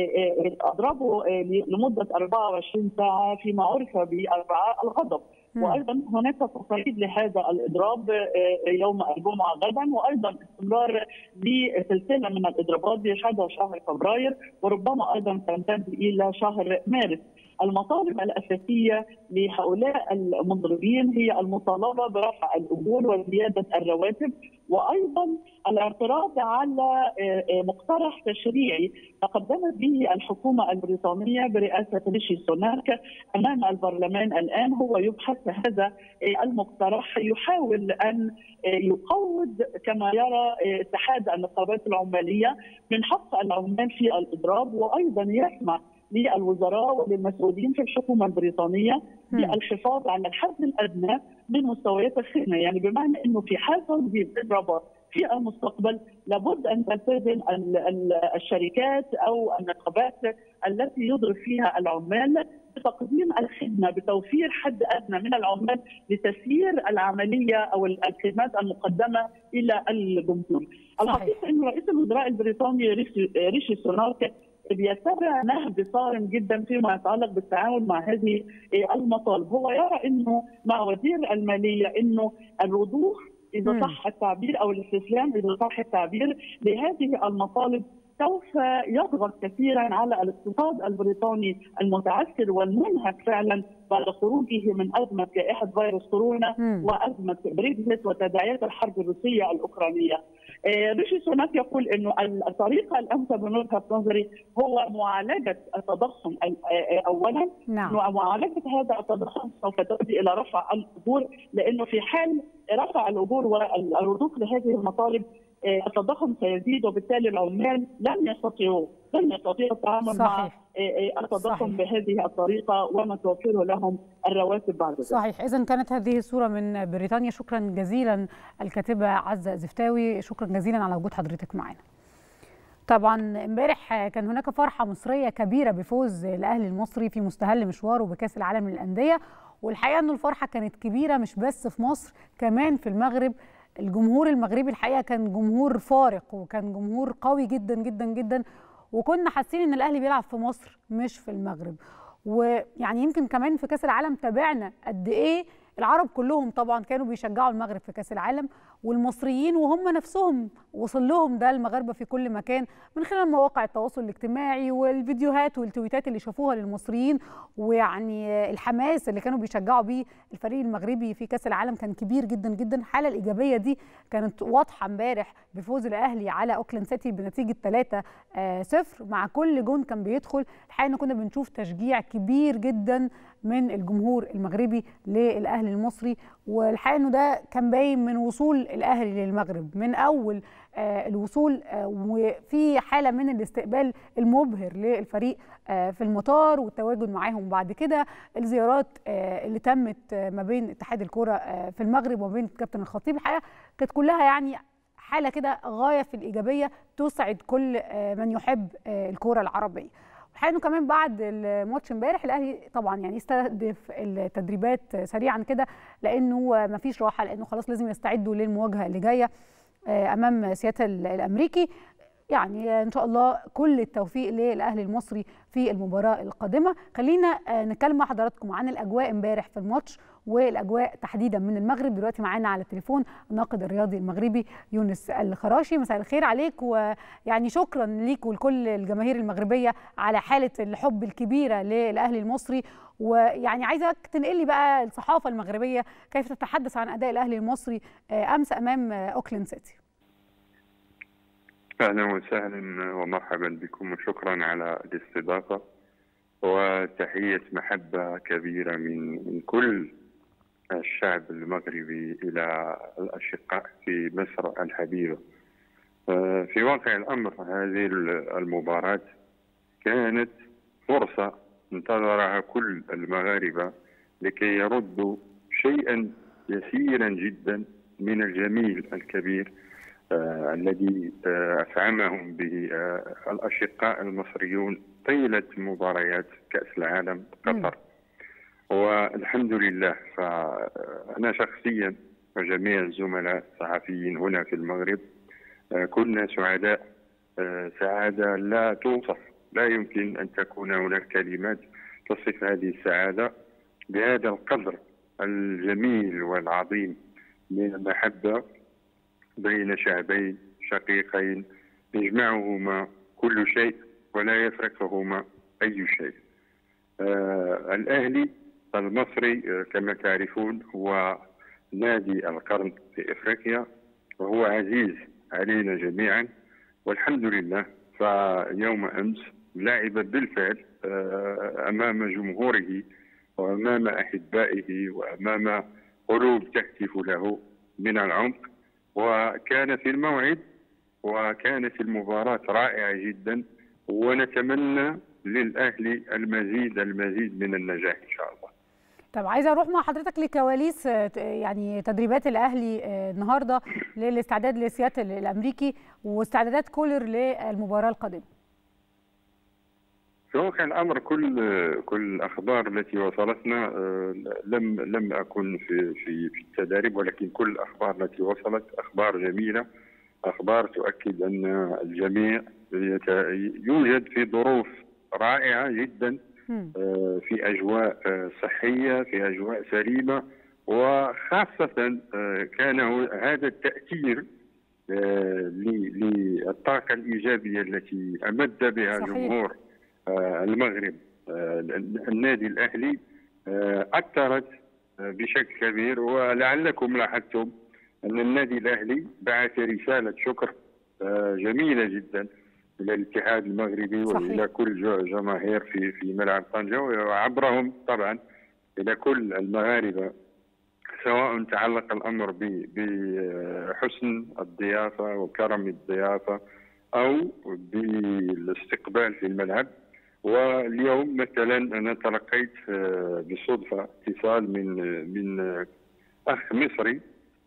اضربوا لمده 24 ساعه فيما عرف باربعاء الغضب. وايضا هناك تصعيد لهذا الاضراب يوم الجمعه غدا وايضا استمرار لسلسله من الاضرابات لحد شهر فبراير وربما ايضا تمتد الى شهر مارس. المطالب الاساسيه لهؤلاء المضربين هي المطالبه برفع الاجور وزياده الرواتب وايضا الاعتراض على مقترح تشريعي تقدمت به الحكومه البريطانيه برئاسه ريشي سوناك امام البرلمان الان هو يبحث هذا المقترح يحاول ان يقوض كما يرى اتحاد النقابات العماليه من حق العمال في الاضراب وايضا يسمح للوزراء وللمسؤولين في الحكومه البريطانيه بالحفاظ على الحد الادنى من مستويات الخدمه، يعني بمعنى انه في حال هذه الاضرابات في المستقبل لابد ان تلتزم الشركات او النقابات التي يضرب فيها العمال بتقديم الخدمه بتوفير حد ادنى من العمال لتسيير العمليه او الخدمات المقدمه الى الجمهور. الحقيقه انه رئيس الوزراء البريطاني ريشي سوناك بيتبع نهج صارم جدا فيما يتعلق بالتعامل مع هذه المطالب، هو يرى انه مع وزير الماليه انه الرضوخ اذا صح التعبير او الاستسلام اذا صح التعبير لهذه المطالب سوف يضغط كثيرا على الاقتصاد البريطاني المتعثر والمنهك فعلا بعد خروجه من ازمه جائحه فيروس كورونا وازمه بريكزيت وتداعيات الحرب الروسيه الاوكرانيه. ريشي سوناك يقول انه الطريقه الامثل من وجهه نظري هو معالجه التضخم اولا
نعم.
معالجه هذا التضخم سوف تؤدي الى رفع الاجور لانه في حال رفع الاجور والرضوخ لهذه المطالب التضخم سيزيد وبالتالي العمال لن يستطيعوا لن يستطيعوا التعامل
صحيح.
مع التضخم بهذه الطريقه وما توفره لهم الرواتب بعد ذلك.
صحيح اذا كانت هذه الصوره من بريطانيا شكرا جزيلا الكاتبه عزه زفتاوي شكرا جزيلا على وجود حضرتك معنا طبعا امبارح كان هناك فرحه مصريه كبيره بفوز الاهلي المصري في مستهل مشواره بكاس العالم للانديه والحقيقه انه الفرحه كانت كبيره مش بس في مصر كمان في المغرب الجمهور المغربي الحقيقه كان جمهور فارق وكان جمهور قوي جدا جدا جدا وكنا حاسين ان الاهلي بيلعب في مصر مش في المغرب ويعني يمكن كمان في كاس العالم تابعنا قد ايه العرب كلهم طبعا كانوا بيشجعوا المغرب في كاس العالم والمصريين وهم نفسهم وصل لهم ده المغاربه في كل مكان من خلال مواقع التواصل الاجتماعي والفيديوهات والتويتات اللي شافوها للمصريين ويعني الحماس اللي كانوا بيشجعوا بيه الفريق المغربي في كاس العالم كان كبير جدا جدا الحاله الايجابيه دي كانت واضحه امبارح بفوز الاهلي على اوكلاند سيتي بنتيجه 3 0 مع كل جون كان بيدخل الحقيقه كنا بنشوف تشجيع كبير جدا من الجمهور المغربي للاهلي المصري والحقيقه انه ده كان باين من وصول الاهلي للمغرب من اول آه الوصول آه وفي حاله من الاستقبال المبهر للفريق آه في المطار والتواجد معاهم بعد كده الزيارات اللي تمت ما بين اتحاد الكره في المغرب وما بين كابتن الخطيب الحقيقه كانت كلها يعني حاله كده غايه في الايجابيه تسعد كل من يحب الكره العربيه الحقيقه انه كمان بعد الماتش امبارح الاهلي طبعا يعني استهدف التدريبات سريعا كده لانه ما فيش راحه لانه خلاص لازم يستعدوا للمواجهه اللي جايه امام سياتل الامريكي يعني ان شاء الله كل التوفيق للاهلي المصري في المباراه القادمه خلينا نتكلم مع حضراتكم عن الاجواء امبارح في الماتش والاجواء تحديدا من المغرب دلوقتي معانا على التليفون الناقد الرياضي المغربي يونس الخراشي مساء الخير عليك ويعني شكرا ليك ولكل الجماهير المغربيه على حاله الحب الكبيره للاهلي المصري ويعني عايزك تنقل لي بقى الصحافه المغربيه كيف تتحدث عن اداء الاهلي المصري امس امام اوكلاند سيتي
اهلا وسهلا ومرحبا بكم وشكرا على الاستضافه وتحيه محبه كبيره من من كل الشعب المغربي الى الاشقاء في مصر الحبيبه. في واقع الامر هذه المباراه كانت فرصه انتظرها كل المغاربه لكي يردوا شيئا يسيرا جدا من الجميل الكبير آه الذي آه أفعمهم به آه الأشقاء المصريون طيلة مباريات كأس العالم قطر والحمد لله فأنا شخصيا وجميع الزملاء الصحفيين هنا في المغرب كنا سعداء سعادة لا توصف لا يمكن أن تكون هناك كلمات تصف هذه السعادة بهذا القدر الجميل والعظيم من المحبة بين شعبين شقيقين يجمعهما كل شيء ولا يفرقهما أي شيء آه الأهلي المصري آه كما تعرفون هو نادي القرن في إفريقيا وهو عزيز علينا جميعا والحمد لله فيوم أمس لعب بالفعل آه أمام جمهوره وأمام أحبائه وأمام قلوب تهتف له من العمق وكان في الموعد وكانت المباراة رائعة جدا ونتمنى للأهلي المزيد المزيد من النجاح إن شاء الله
طب عايزه اروح مع حضرتك لكواليس يعني تدريبات الاهلي النهارده للاستعداد لسياتل الامريكي واستعدادات كولر للمباراه القادمه.
في واقع الامر كل كل الاخبار التي وصلتنا لم لم اكن في في في التدريب ولكن كل الاخبار التي وصلت اخبار جميله اخبار تؤكد ان الجميع يوجد في ظروف رائعه جدا في اجواء صحيه في اجواء سليمه وخاصه كان هذا التاثير للطاقه الايجابيه التي امد بها صحيح. جمهور المغرب النادي الاهلي اثرت بشكل كبير ولعلكم لاحظتم ان النادي الاهلي بعث رساله شكر جميله جدا الى الاتحاد المغربي صحيح. والى كل جماهير في في ملعب طنجه وعبرهم طبعا الى كل المغاربه سواء تعلق الامر بحسن الضيافه وكرم الضيافه او بالاستقبال في الملعب واليوم مثلا انا تلقيت بالصدفه اتصال من من اخ مصري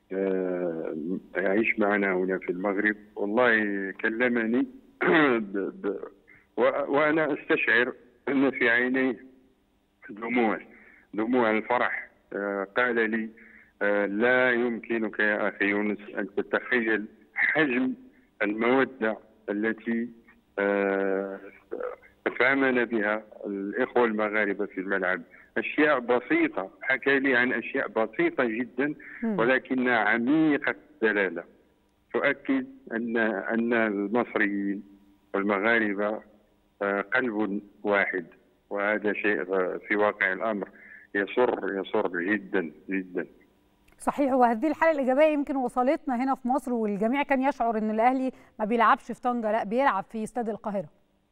يعيش معنا هنا في المغرب والله كلمني ب ب وانا استشعر ان في عينيه دموع دموع الفرح قال لي لا يمكنك يا اخي يونس ان تتخيل حجم الموده التي فامن بها الاخوه المغاربه في الملعب اشياء بسيطه حكى لي عن اشياء بسيطه جدا ولكنها عميقه الدلاله تؤكد ان ان المصريين والمغاربه قلب واحد وهذا شيء في واقع الامر يسر يسر جدا جدا
صحيح وهذه الحاله الايجابيه يمكن وصلتنا هنا في مصر والجميع كان يشعر ان الاهلي ما بيلعبش في طنجه لا بيلعب في استاد القاهره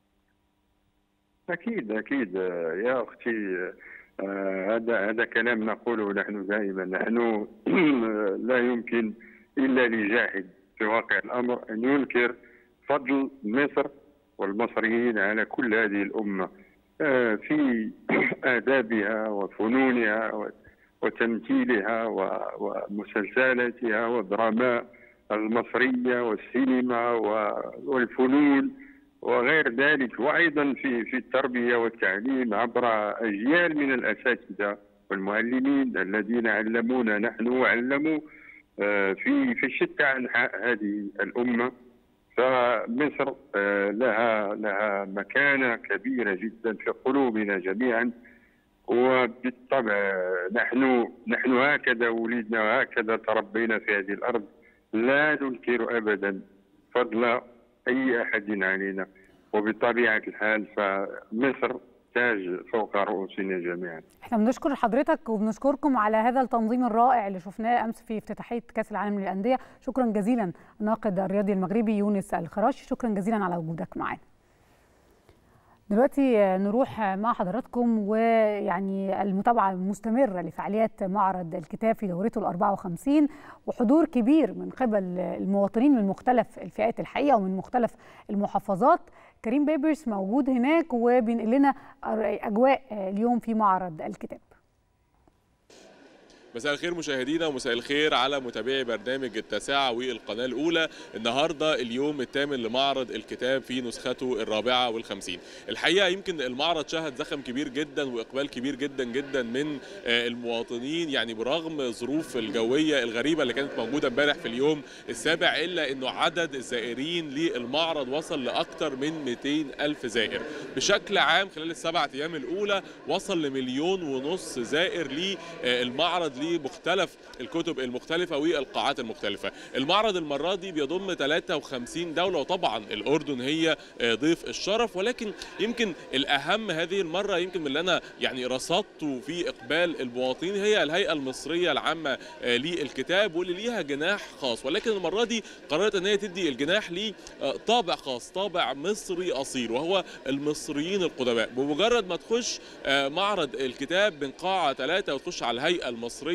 اكيد اكيد يا اختي هذا هذا كلام نقوله نحن دائما نحن لا يمكن الا لجاحد في واقع الامر ان ينكر فضل مصر والمصريين على كل هذه الامه في آدابها وفنونها وتمثيلها ومسلسلاتها والدراما المصرية والسينما والفنون وغير ذلك وأيضا في في التربية والتعليم عبر أجيال من الأساتذة والمعلمين الذين علمونا نحن وعلموا في في شتى أنحاء هذه الأمة فمصر لها لها مكانه كبيره جدا في قلوبنا جميعا وبالطبع نحن نحن هكذا ولدنا وهكذا تربينا في هذه الارض لا ننكر ابدا فضل اي احد علينا وبطبيعه الحال فمصر تاج فوق رؤوسنا جميعا.
احنا بنشكر حضرتك وبنشكركم على هذا التنظيم الرائع اللي شفناه امس في افتتاحيه كاس العالم للانديه، شكرا جزيلا الناقد الرياضي المغربي يونس الخراشي، شكرا جزيلا على وجودك معانا. دلوقتي نروح مع حضراتكم ويعني المتابعة المستمرة لفعاليات معرض الكتاب في دورته ال 54 وحضور كبير من قبل المواطنين من مختلف الفئات الحقيقة ومن مختلف المحافظات كريم بيبرس موجود هناك وبينقل لنا أجواء اليوم في معرض الكتاب
مساء الخير مشاهدينا ومساء الخير على متابعي برنامج التاسعة والقناة الأولى النهاردة اليوم الثامن لمعرض الكتاب في نسخته الرابعة والخمسين الحقيقة يمكن المعرض شهد زخم كبير جدا وإقبال كبير جدا جدا من المواطنين يعني برغم الظروف الجوية الغريبة اللي كانت موجودة امبارح في اليوم السابع إلا أنه عدد الزائرين للمعرض وصل لأكثر من 200 ألف زائر بشكل عام خلال السبعة أيام الأولى وصل لمليون ونص زائر للمعرض لمختلف الكتب المختلفة والقاعات المختلفة المعرض المرة دي بيضم 53 دولة وطبعا الأردن هي ضيف الشرف ولكن يمكن الأهم هذه المرة يمكن من اللي أنا يعني رصدته في إقبال المواطنين هي الهيئة المصرية العامة للكتاب واللي ليها جناح خاص ولكن المرة دي قررت أن هي تدي الجناح لطابع خاص طابع مصري أصيل وهو المصريين القدماء بمجرد ما تخش معرض الكتاب من قاعة ثلاثة وتخش على الهيئة المصرية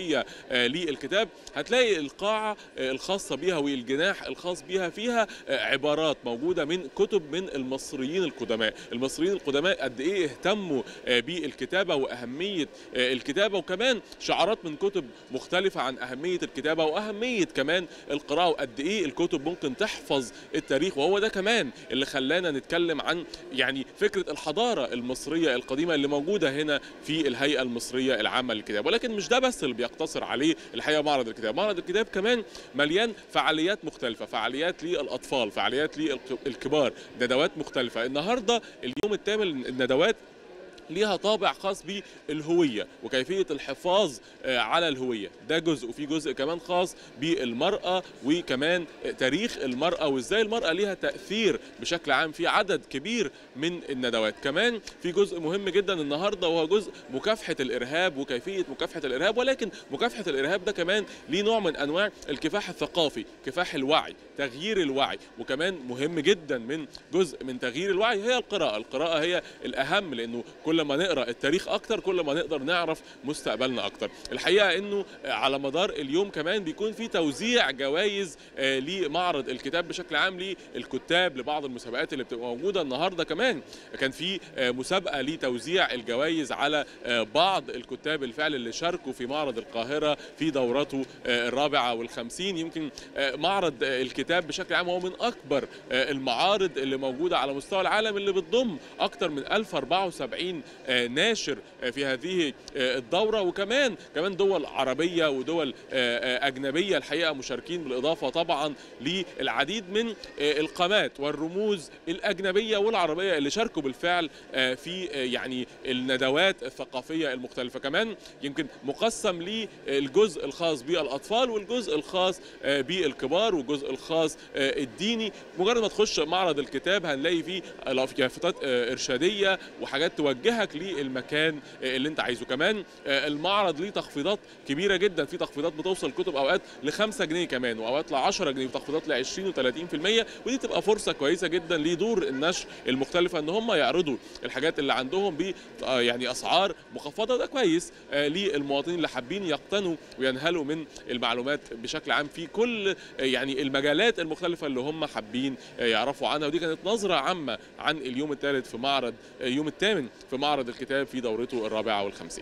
للكتاب هتلاقي القاعة الخاصة بها والجناح الخاص بها فيها عبارات موجودة من كتب من المصريين القدماء المصريين القدماء قد ايه اهتموا بالكتابة وأهمية الكتابة وكمان شعارات من كتب مختلفة عن أهمية الكتابة وأهمية كمان القراءة وقد ايه الكتب ممكن تحفظ التاريخ وهو ده كمان اللي خلانا نتكلم عن يعني فكرة الحضارة المصرية القديمة اللي موجودة هنا في الهيئة المصرية العامة للكتاب ولكن مش ده بس اللي بيقتصر عليه الحقيقه معرض الكتاب معرض الكتاب كمان مليان فعاليات مختلفه فعاليات للاطفال فعاليات للكبار ندوات مختلفه النهارده اليوم الثامن الندوات ليها طابع خاص بالهويه وكيفيه الحفاظ على الهويه ده جزء وفي جزء كمان خاص بالمراه وكمان تاريخ المراه وازاي المراه ليها تاثير بشكل عام في عدد كبير من الندوات كمان في جزء مهم جدا النهارده وهو جزء مكافحه الارهاب وكيفيه مكافحه الارهاب ولكن مكافحه الارهاب ده كمان ليه نوع من انواع الكفاح الثقافي كفاح الوعي تغيير الوعي وكمان مهم جدا من جزء من تغيير الوعي هي القراءه القراءه هي الاهم لانه كل ما نقرا التاريخ اكتر كل ما نقدر نعرف مستقبلنا اكتر الحقيقه انه على مدار اليوم كمان بيكون في توزيع جوائز لمعرض الكتاب بشكل عام للكتاب لبعض المسابقات اللي بتبقى موجوده النهارده كمان كان في مسابقه لتوزيع الجوائز على بعض الكتاب الفعل اللي شاركوا في معرض القاهره في دورته الرابعه والخمسين يمكن معرض الكتاب بشكل عام هو من اكبر المعارض اللي موجوده على مستوى العالم اللي بتضم اكثر من 1074 ناشر في هذه الدوره وكمان كمان دول عربيه ودول اجنبيه الحقيقه مشاركين بالاضافه طبعا للعديد من القامات والرموز الاجنبيه والعربيه اللي شاركوا بالفعل في يعني الندوات الثقافيه المختلفه كمان يمكن مقسم للجزء الخاص بالاطفال والجزء الخاص بالكبار والجزء الخاص الديني مجرد ما تخش معرض الكتاب هنلاقي فيه لافتات ارشاديه وحاجات توجهك للمكان اللي انت عايزه كمان المعرض ليه تخفيضات كبيره جدا في تخفيضات بتوصل كتب اوقات ل 5 جنيه كمان واوقات ل 10 جنيه وتخفيضات ل 20 و30% ودي تبقى فرصه كويسه جدا لدور النشر المختلفه ان هم يعرضوا الحاجات اللي عندهم ب يعني اسعار مخفضه ده كويس للمواطنين اللي حابين يقتنوا وينهلوا من المعلومات بشكل عام في كل يعني المجالات المختلفه اللي هم حابين يعرفوا عنها ودي كانت نظره عامه عن اليوم الثالث في معرض اليوم الثامن في معرض الكتاب في دورته الرابعه والخمسين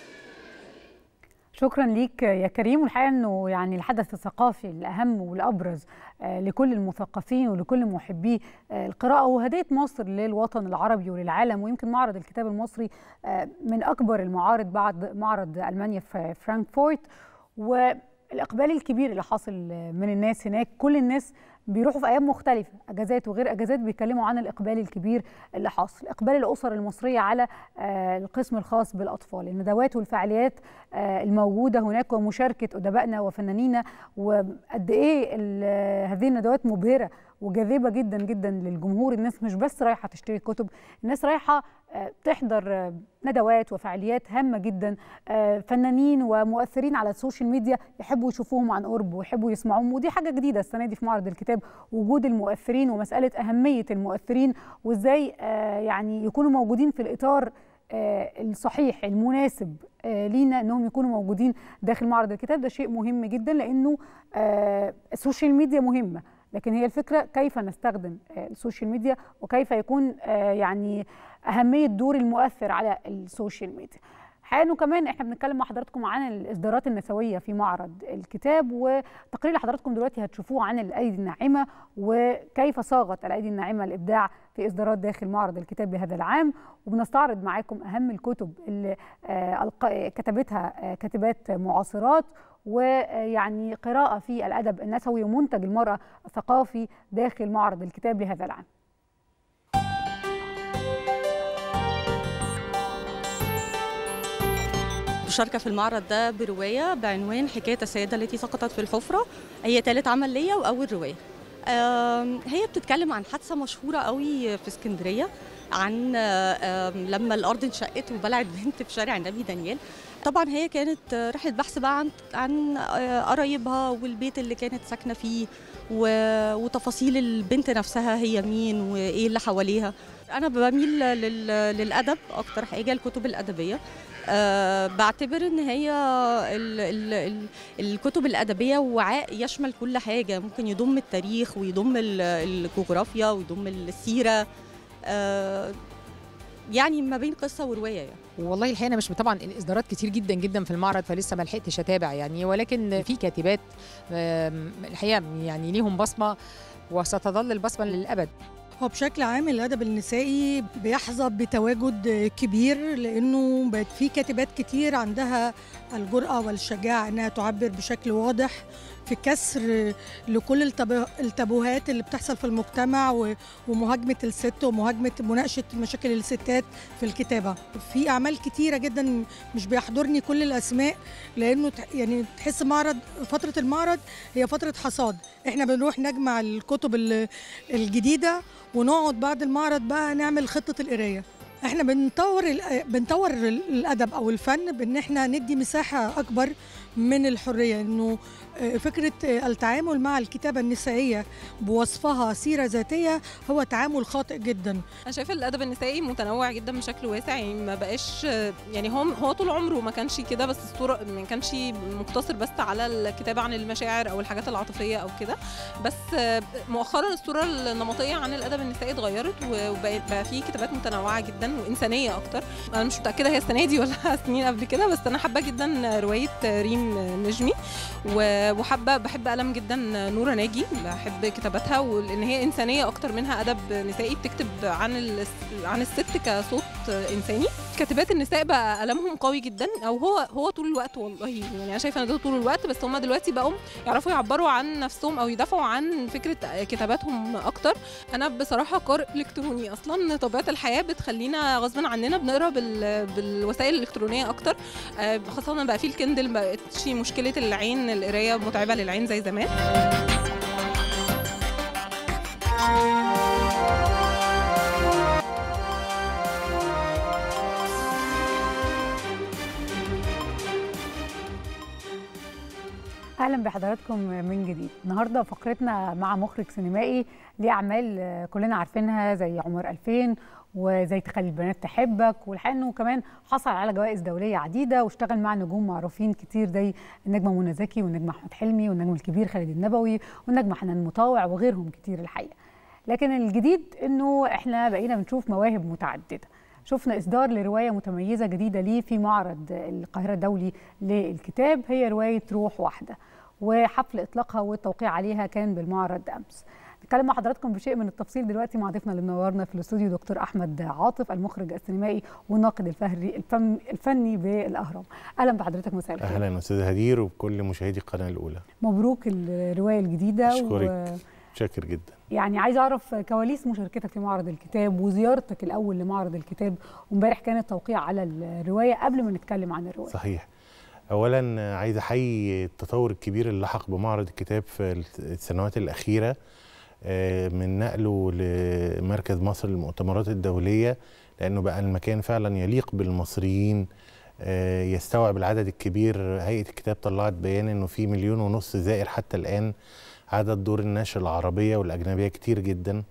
شكرا ليك يا كريم والحقيقه انه يعني الحدث الثقافي الاهم والابرز لكل المثقفين ولكل محبي القراءه وهديه مصر للوطن العربي وللعالم ويمكن معرض الكتاب المصري من اكبر المعارض بعد معرض المانيا في فرانكفورت والاقبال الكبير اللي حاصل من الناس هناك كل الناس بيروحوا في ايام مختلفه اجازات وغير اجازات بيتكلموا عن الاقبال الكبير اللي حاصل اقبال الاسر المصريه على القسم الخاص بالاطفال الندوات والفعاليات الموجوده هناك ومشاركه ادبائنا وفنانينا وقد ايه هذه الندوات مبهره وجاذبه جدا جدا للجمهور الناس مش بس رايحه تشتري كتب الناس رايحه تحضر ندوات وفعاليات هامه جدا فنانين ومؤثرين على السوشيال ميديا يحبوا يشوفوهم عن قرب ويحبوا يسمعوهم ودي حاجه جديده السنه دي في معرض الكتاب وجود المؤثرين ومساله اهميه المؤثرين وازاي يعني يكونوا موجودين في الاطار الصحيح المناسب لينا انهم يكونوا موجودين داخل معرض الكتاب ده شيء مهم جدا لانه السوشيال ميديا مهمه لكن هي الفكره كيف نستخدم السوشيال ميديا وكيف يكون يعني اهميه دور المؤثر على السوشيال ميديا الحقيقه انه كمان احنا بنتكلم مع حضراتكم عن الاصدارات النسويه في معرض الكتاب والتقرير اللي حضراتكم دلوقتي هتشوفوه عن الايدي الناعمه وكيف صاغت الايدي الناعمه الابداع في اصدارات داخل معرض الكتاب لهذا العام وبنستعرض معاكم اهم الكتب اللي كتبتها كاتبات معاصرات ويعني قراءه في الادب النسوي ومنتج المراه الثقافي داخل معرض الكتاب لهذا العام
مشاركة في المعرض ده برواية بعنوان حكاية السيدة التي سقطت في الحفرة هي ثالث عمل ليا وأول رواية هي بتتكلم عن حادثة مشهورة قوي في اسكندرية عن لما الأرض انشقت وبلعت بنت في شارع النبي دانيال طبعا هي كانت رحلة بحث بقى عن عن قرايبها والبيت اللي كانت ساكنة فيه وتفاصيل البنت نفسها هي مين وايه اللي حواليها انا بميل للادب اكتر حاجه الكتب الادبيه أه بعتبر ان هي ال ال ال الكتب الادبيه وعاء يشمل كل حاجه ممكن يضم التاريخ ويضم الجغرافيا ويضم السيره أه يعني ما بين قصه وروايه يعني.
والله الحقيقه انا مش طبعا الاصدارات كتير جدا جدا في المعرض فلسه ما لحقتش اتابع يعني ولكن في كاتبات الحقيقه يعني ليهم بصمه وستظل البصمه للابد
هو بشكل عام الادب النسائي بيحظى بتواجد كبير لانه بقت في كاتبات كتير عندها الجرأه والشجاعه انها تعبر بشكل واضح في كسر لكل التابوهات اللي بتحصل في المجتمع ومهاجمه الست ومهاجمه مناقشه مشاكل الستات في الكتابه في اعمال كتيره جدا مش بيحضرني كل الاسماء لانه يعني تحس معرض فتره المعرض هي فتره حصاد احنا بنروح نجمع الكتب الجديده ونقعد بعد المعرض بقى نعمل خطه القرايه احنا بنطور بنطور الادب او الفن بان احنا ندي مساحه اكبر من الحريه انه فكره التعامل مع الكتابه النسائيه بوصفها سيره ذاتيه هو تعامل خاطئ جدا
انا شايفه الادب النسائي متنوع جدا بشكل واسع يعني ما بقاش يعني هو هو طول عمره ما كانش كده بس الصوره ما كانش مقتصر بس على الكتابه عن المشاعر او الحاجات العاطفيه او كده بس مؤخرا الصوره النمطيه عن الادب النسائي اتغيرت وبقت بقى في كتابات متنوعه جدا وانسانيه اكتر انا مش متاكده هي السنه دي ولا سنين قبل كده بس انا حابه جدا روايه ريم نجمي وحابه بحب قلم جدا نوره ناجي بحب كتاباتها ولان هي انسانيه اكتر منها ادب نسائي بتكتب عن عن الست كصوت انساني كاتبات النساء بقى قلمهم قوي جدا او هو هو طول الوقت والله يعني انا شايفه ان ده طول الوقت بس هم دلوقتي بقوا يعرفوا يعبروا عن نفسهم او يدافعوا عن فكره كتاباتهم اكتر انا بصراحه قارئ الكتروني اصلا طبيعه الحياه بتخلينا غصبا عننا بنقرا بالوسائل الالكترونيه اكتر خاصه بقى في الكندل ما بقتش مشكله العين القرايه متعبه للعين زي زمان
اهلا بحضراتكم من جديد النهارده فقرتنا مع مخرج سينمائي ليه اعمال كلنا عارفينها زي عمر 2000 وزي تخلي البنات تحبك والحقيقه انه كمان حصل على جوائز دوليه عديده واشتغل مع نجوم معروفين كتير زي النجمه منى زكي والنجم احمد حلمي والنجم الكبير خالد النبوي والنجمه حنان مطاوع وغيرهم كتير الحقيقه لكن الجديد انه احنا بقينا بنشوف مواهب متعدده شفنا اصدار لروايه متميزه جديده ليه في معرض القاهره الدولي للكتاب هي روايه روح واحده وحفل اطلاقها والتوقيع عليها كان بالمعرض امس نتكلم مع حضراتكم بشيء من التفصيل دلوقتي مع ضيفنا اللي منورنا في الاستوديو دكتور احمد عاطف المخرج السينمائي والناقد الفهري الفن الفني بالاهرام اهلا بحضرتك مساء الخير
اهلا استاذ هدير وبكل مشاهدي القناه الاولى
مبروك الروايه الجديده
اشكرك و... شاكر جدا
يعني عايز اعرف كواليس مشاركتك في معرض الكتاب وزيارتك الاول لمعرض الكتاب وامبارح كان التوقيع على الروايه قبل ما نتكلم عن الروايه
صحيح اولا عايز احيي التطور الكبير اللي لحق بمعرض الكتاب في السنوات الاخيره من نقله لمركز مصر للمؤتمرات الدوليه لانه بقى المكان فعلا يليق بالمصريين يستوعب العدد الكبير هيئه الكتاب طلعت بيان انه في مليون ونص زائر حتى الان عدد دور النشر العربيه والاجنبيه كتير جدا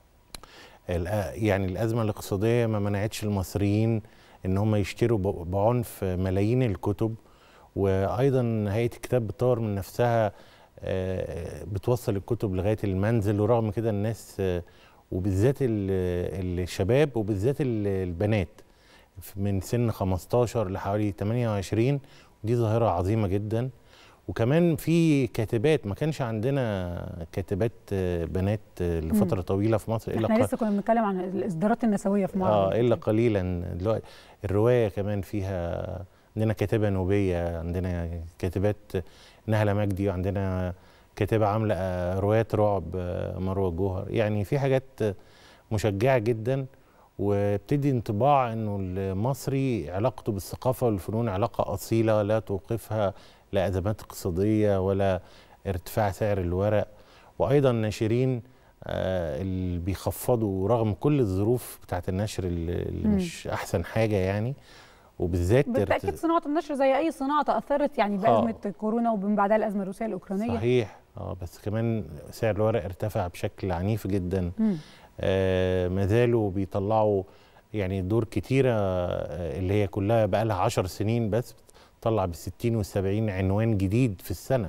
يعني الازمه الاقتصاديه ما منعتش المصريين ان هم يشتروا بعنف ملايين الكتب وايضا هيئه الكتاب بتطور من نفسها بتوصل الكتب لغايه المنزل ورغم كده الناس وبالذات الشباب وبالذات البنات من سن 15 لحوالي 28 ودي ظاهره عظيمه جدا وكمان في كاتبات ما كانش عندنا كاتبات آه، بنات آه، لفتره طويله في مصر
احنا
ق-
لسه كنا بنتكلم عن الاصدارات النسويه في معرض
اه الا قليلا دلوقتي الروايه كمان فيها عندنا كاتبه نوبيه عندنا كاتبات نهله مجدي وعندنا كاتبه عامله آه، روايات رعب آه، مروه جوهر يعني في حاجات آه، مشجعه جدا وبتدي انطباع انه المصري علاقته بالثقافه والفنون علاقه اصيله لا توقفها لا ازمات اقتصاديه ولا ارتفاع سعر الورق وايضا ناشرين آه، اللي بيخفضوا رغم كل الظروف بتاعت النشر اللي اللي
مم.
مش احسن حاجه يعني وبالذات
بالتاكيد
ارت-
صناعه النشر زي اي صناعه تاثرت يعني
آه.
بازمه كورونا ومن بعدها الازمه الروسيه الاوكرانيه
صحيح اه بس كمان سعر الورق ارتفع بشكل عنيف جدا
مم.
آه ما زالوا بيطلعوا يعني دور كتيرة آه اللي هي كلها بقى لها 10 سنين بس بتطلع ب 60 و 70 عنوان جديد في السنة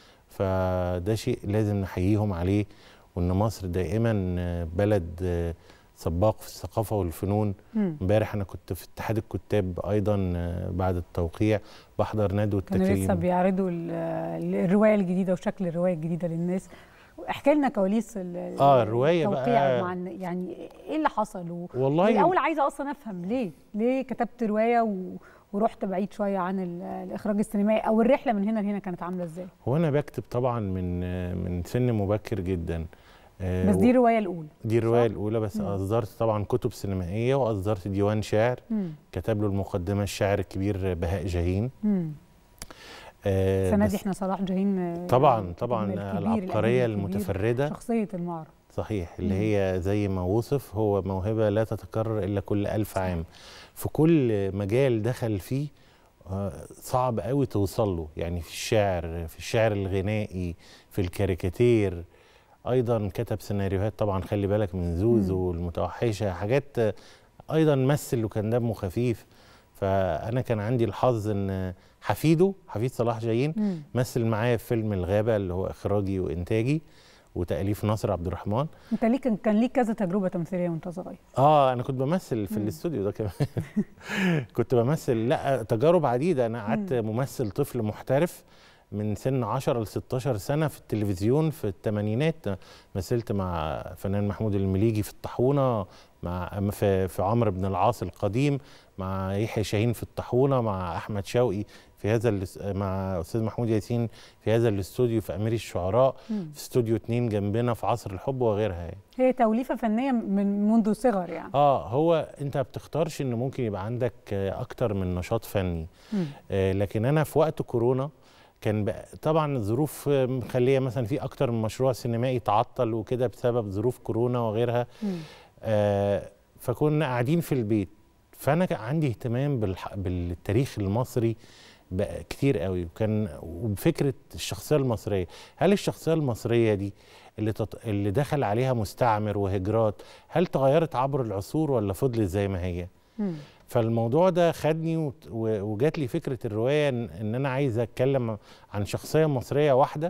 فده شيء لازم نحييهم عليه وان مصر دائما آه، بلد آه، سباق في الثقافة والفنون
مم.
امبارح انا كنت في اتحاد الكتاب ايضا آه، بعد التوقيع بحضر ندوة
كانوا لسه
تكريم
بيعرضوا ال- الروايه الجديده وشكل الروايه الجديده للناس احكي لنا كواليس ال-
آه، الرواية
التوقيع
بقى-
مع الن- يعني ايه اللي حصل و...
والله
الاول عايزه اصلا افهم ليه ليه كتبت روايه و... ورحت بعيد شويه عن ال- الاخراج السينمائي او الرحله من هنا لهنا كانت عامله ازاي
هو انا بكتب طبعا من آه، من سن مبكر جدا آه،
بس
و-
دي الروايه الاولى
دي الروايه الاولى بس
مم.
اصدرت طبعا كتب سينمائيه واصدرت ديوان شعر
مم.
كتب له المقدمه الشاعر الكبير بهاء جاهين
مم.
آه،
السنه
بس
دي احنا صلاح جاهين آه،
طبعا طبعا
الكبير،
العبقريه
الأديب الكبير،
المتفرده
شخصيه المعرض
صحيح اللي
مم.
هي زي ما وصف هو موهبه لا تتكرر الا كل ألف عام في كل مجال دخل فيه آه، صعب قوي توصل له يعني في الشعر في الشعر الغنائي في الكاريكاتير ايضا كتب سيناريوهات طبعا خلي بالك من زوزو والمتوحشه حاجات آه، ايضا مثل وكان دمه خفيف فانا كان عندي الحظ ان حفيده حفيد صلاح جايين
مم.
مثل معايا في فيلم الغابه اللي هو اخراجي وانتاجي وتاليف ناصر عبد الرحمن
انت ليك كان كان ليك كذا تجربه تمثيليه وانت صغير
اه انا كنت بمثل في
مم.
الاستوديو ده كمان كنت بمثل لا تجارب عديده انا قعدت ممثل طفل محترف من سن 10 ل 16 سنه في التلفزيون في الثمانينات مثلت مع فنان محمود المليجي في الطاحونه مع في, في عمرو بن العاص القديم مع يحيى شاهين في الطاحونه مع احمد شوقي في هذا الاس- مع استاذ محمود ياسين في هذا الاستوديو في امير الشعراء
مم.
في استوديو اتنين جنبنا في عصر الحب وغيرها يعني.
هي توليفه فنيه من منذ صغر يعني
اه هو انت ما بتختارش ان ممكن يبقى عندك آه، اكتر من نشاط فني
مم.
آه لكن انا في وقت كورونا كان بقى طبعا الظروف آه، مخليه مثلا في اكتر من مشروع سينمائي تعطل وكده بسبب ظروف كورونا وغيرها
مم.
آه فكنا قاعدين في البيت فانا كان عندي اهتمام بالح... بالتاريخ المصري بقى كتير قوي وكان وبفكره الشخصيه المصريه هل الشخصيه المصريه دي اللي تط... اللي دخل عليها مستعمر وهجرات هل تغيرت عبر العصور ولا فضلت زي ما هي
مم.
فالموضوع ده خدني وت- و- وجات لي فكره الروايه ان إن انا عايز اتكلم عن شخصيه مصريه واحده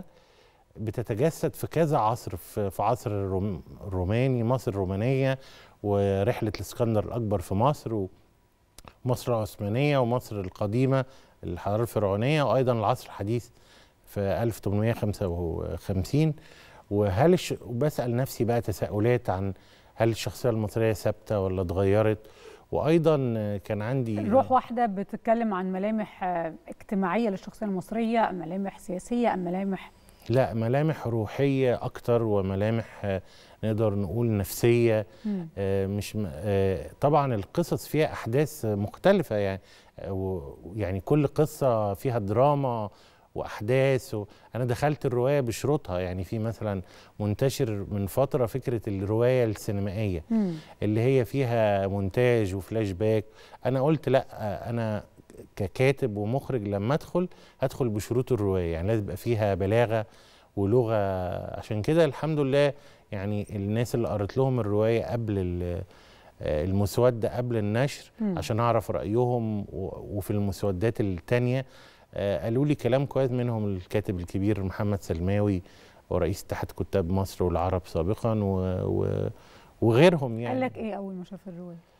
بتتجسد في كذا عصر في في عصر الروم- الروماني مصر الرومانيه ورحله الاسكندر الاكبر في مصر ومصر العثمانيه ومصر القديمه الحضاره الفرعونيه وايضا العصر الحديث في 1855 وهل الش... وبسال نفسي بقى تساؤلات عن هل الشخصيه المصريه ثابته ولا اتغيرت وايضا كان عندي
روح واحده بتتكلم عن ملامح آه، اجتماعيه للشخصيه المصريه أم ملامح سياسيه ام ملامح
لا ملامح روحيه اكتر وملامح آه، نقدر نقول نفسيه
مم.
آه، مش م- آه، طبعا القصص فيها احداث مختلفه يعني آه، و- يعني كل قصه فيها دراما واحداث و... انا دخلت الروايه بشروطها يعني في مثلا منتشر من فتره فكره الروايه السينمائيه
مم.
اللي هي فيها مونتاج وفلاش باك انا قلت لا آه، انا ككاتب ومخرج لما ادخل هدخل بشروط الروايه يعني لازم يبقى فيها بلاغه ولغه عشان كده الحمد لله يعني الناس اللي قريت لهم الروايه قبل ال- آه، المسوده قبل النشر
مم.
عشان اعرف رايهم و- وفي المسودات التانية آه، قالوا لي كلام كويس منهم الكاتب الكبير محمد سلماوي ورئيس اتحاد كتاب مصر والعرب سابقا و و وغيرهم يعني
قال لك ايه اول ما شاف الروايه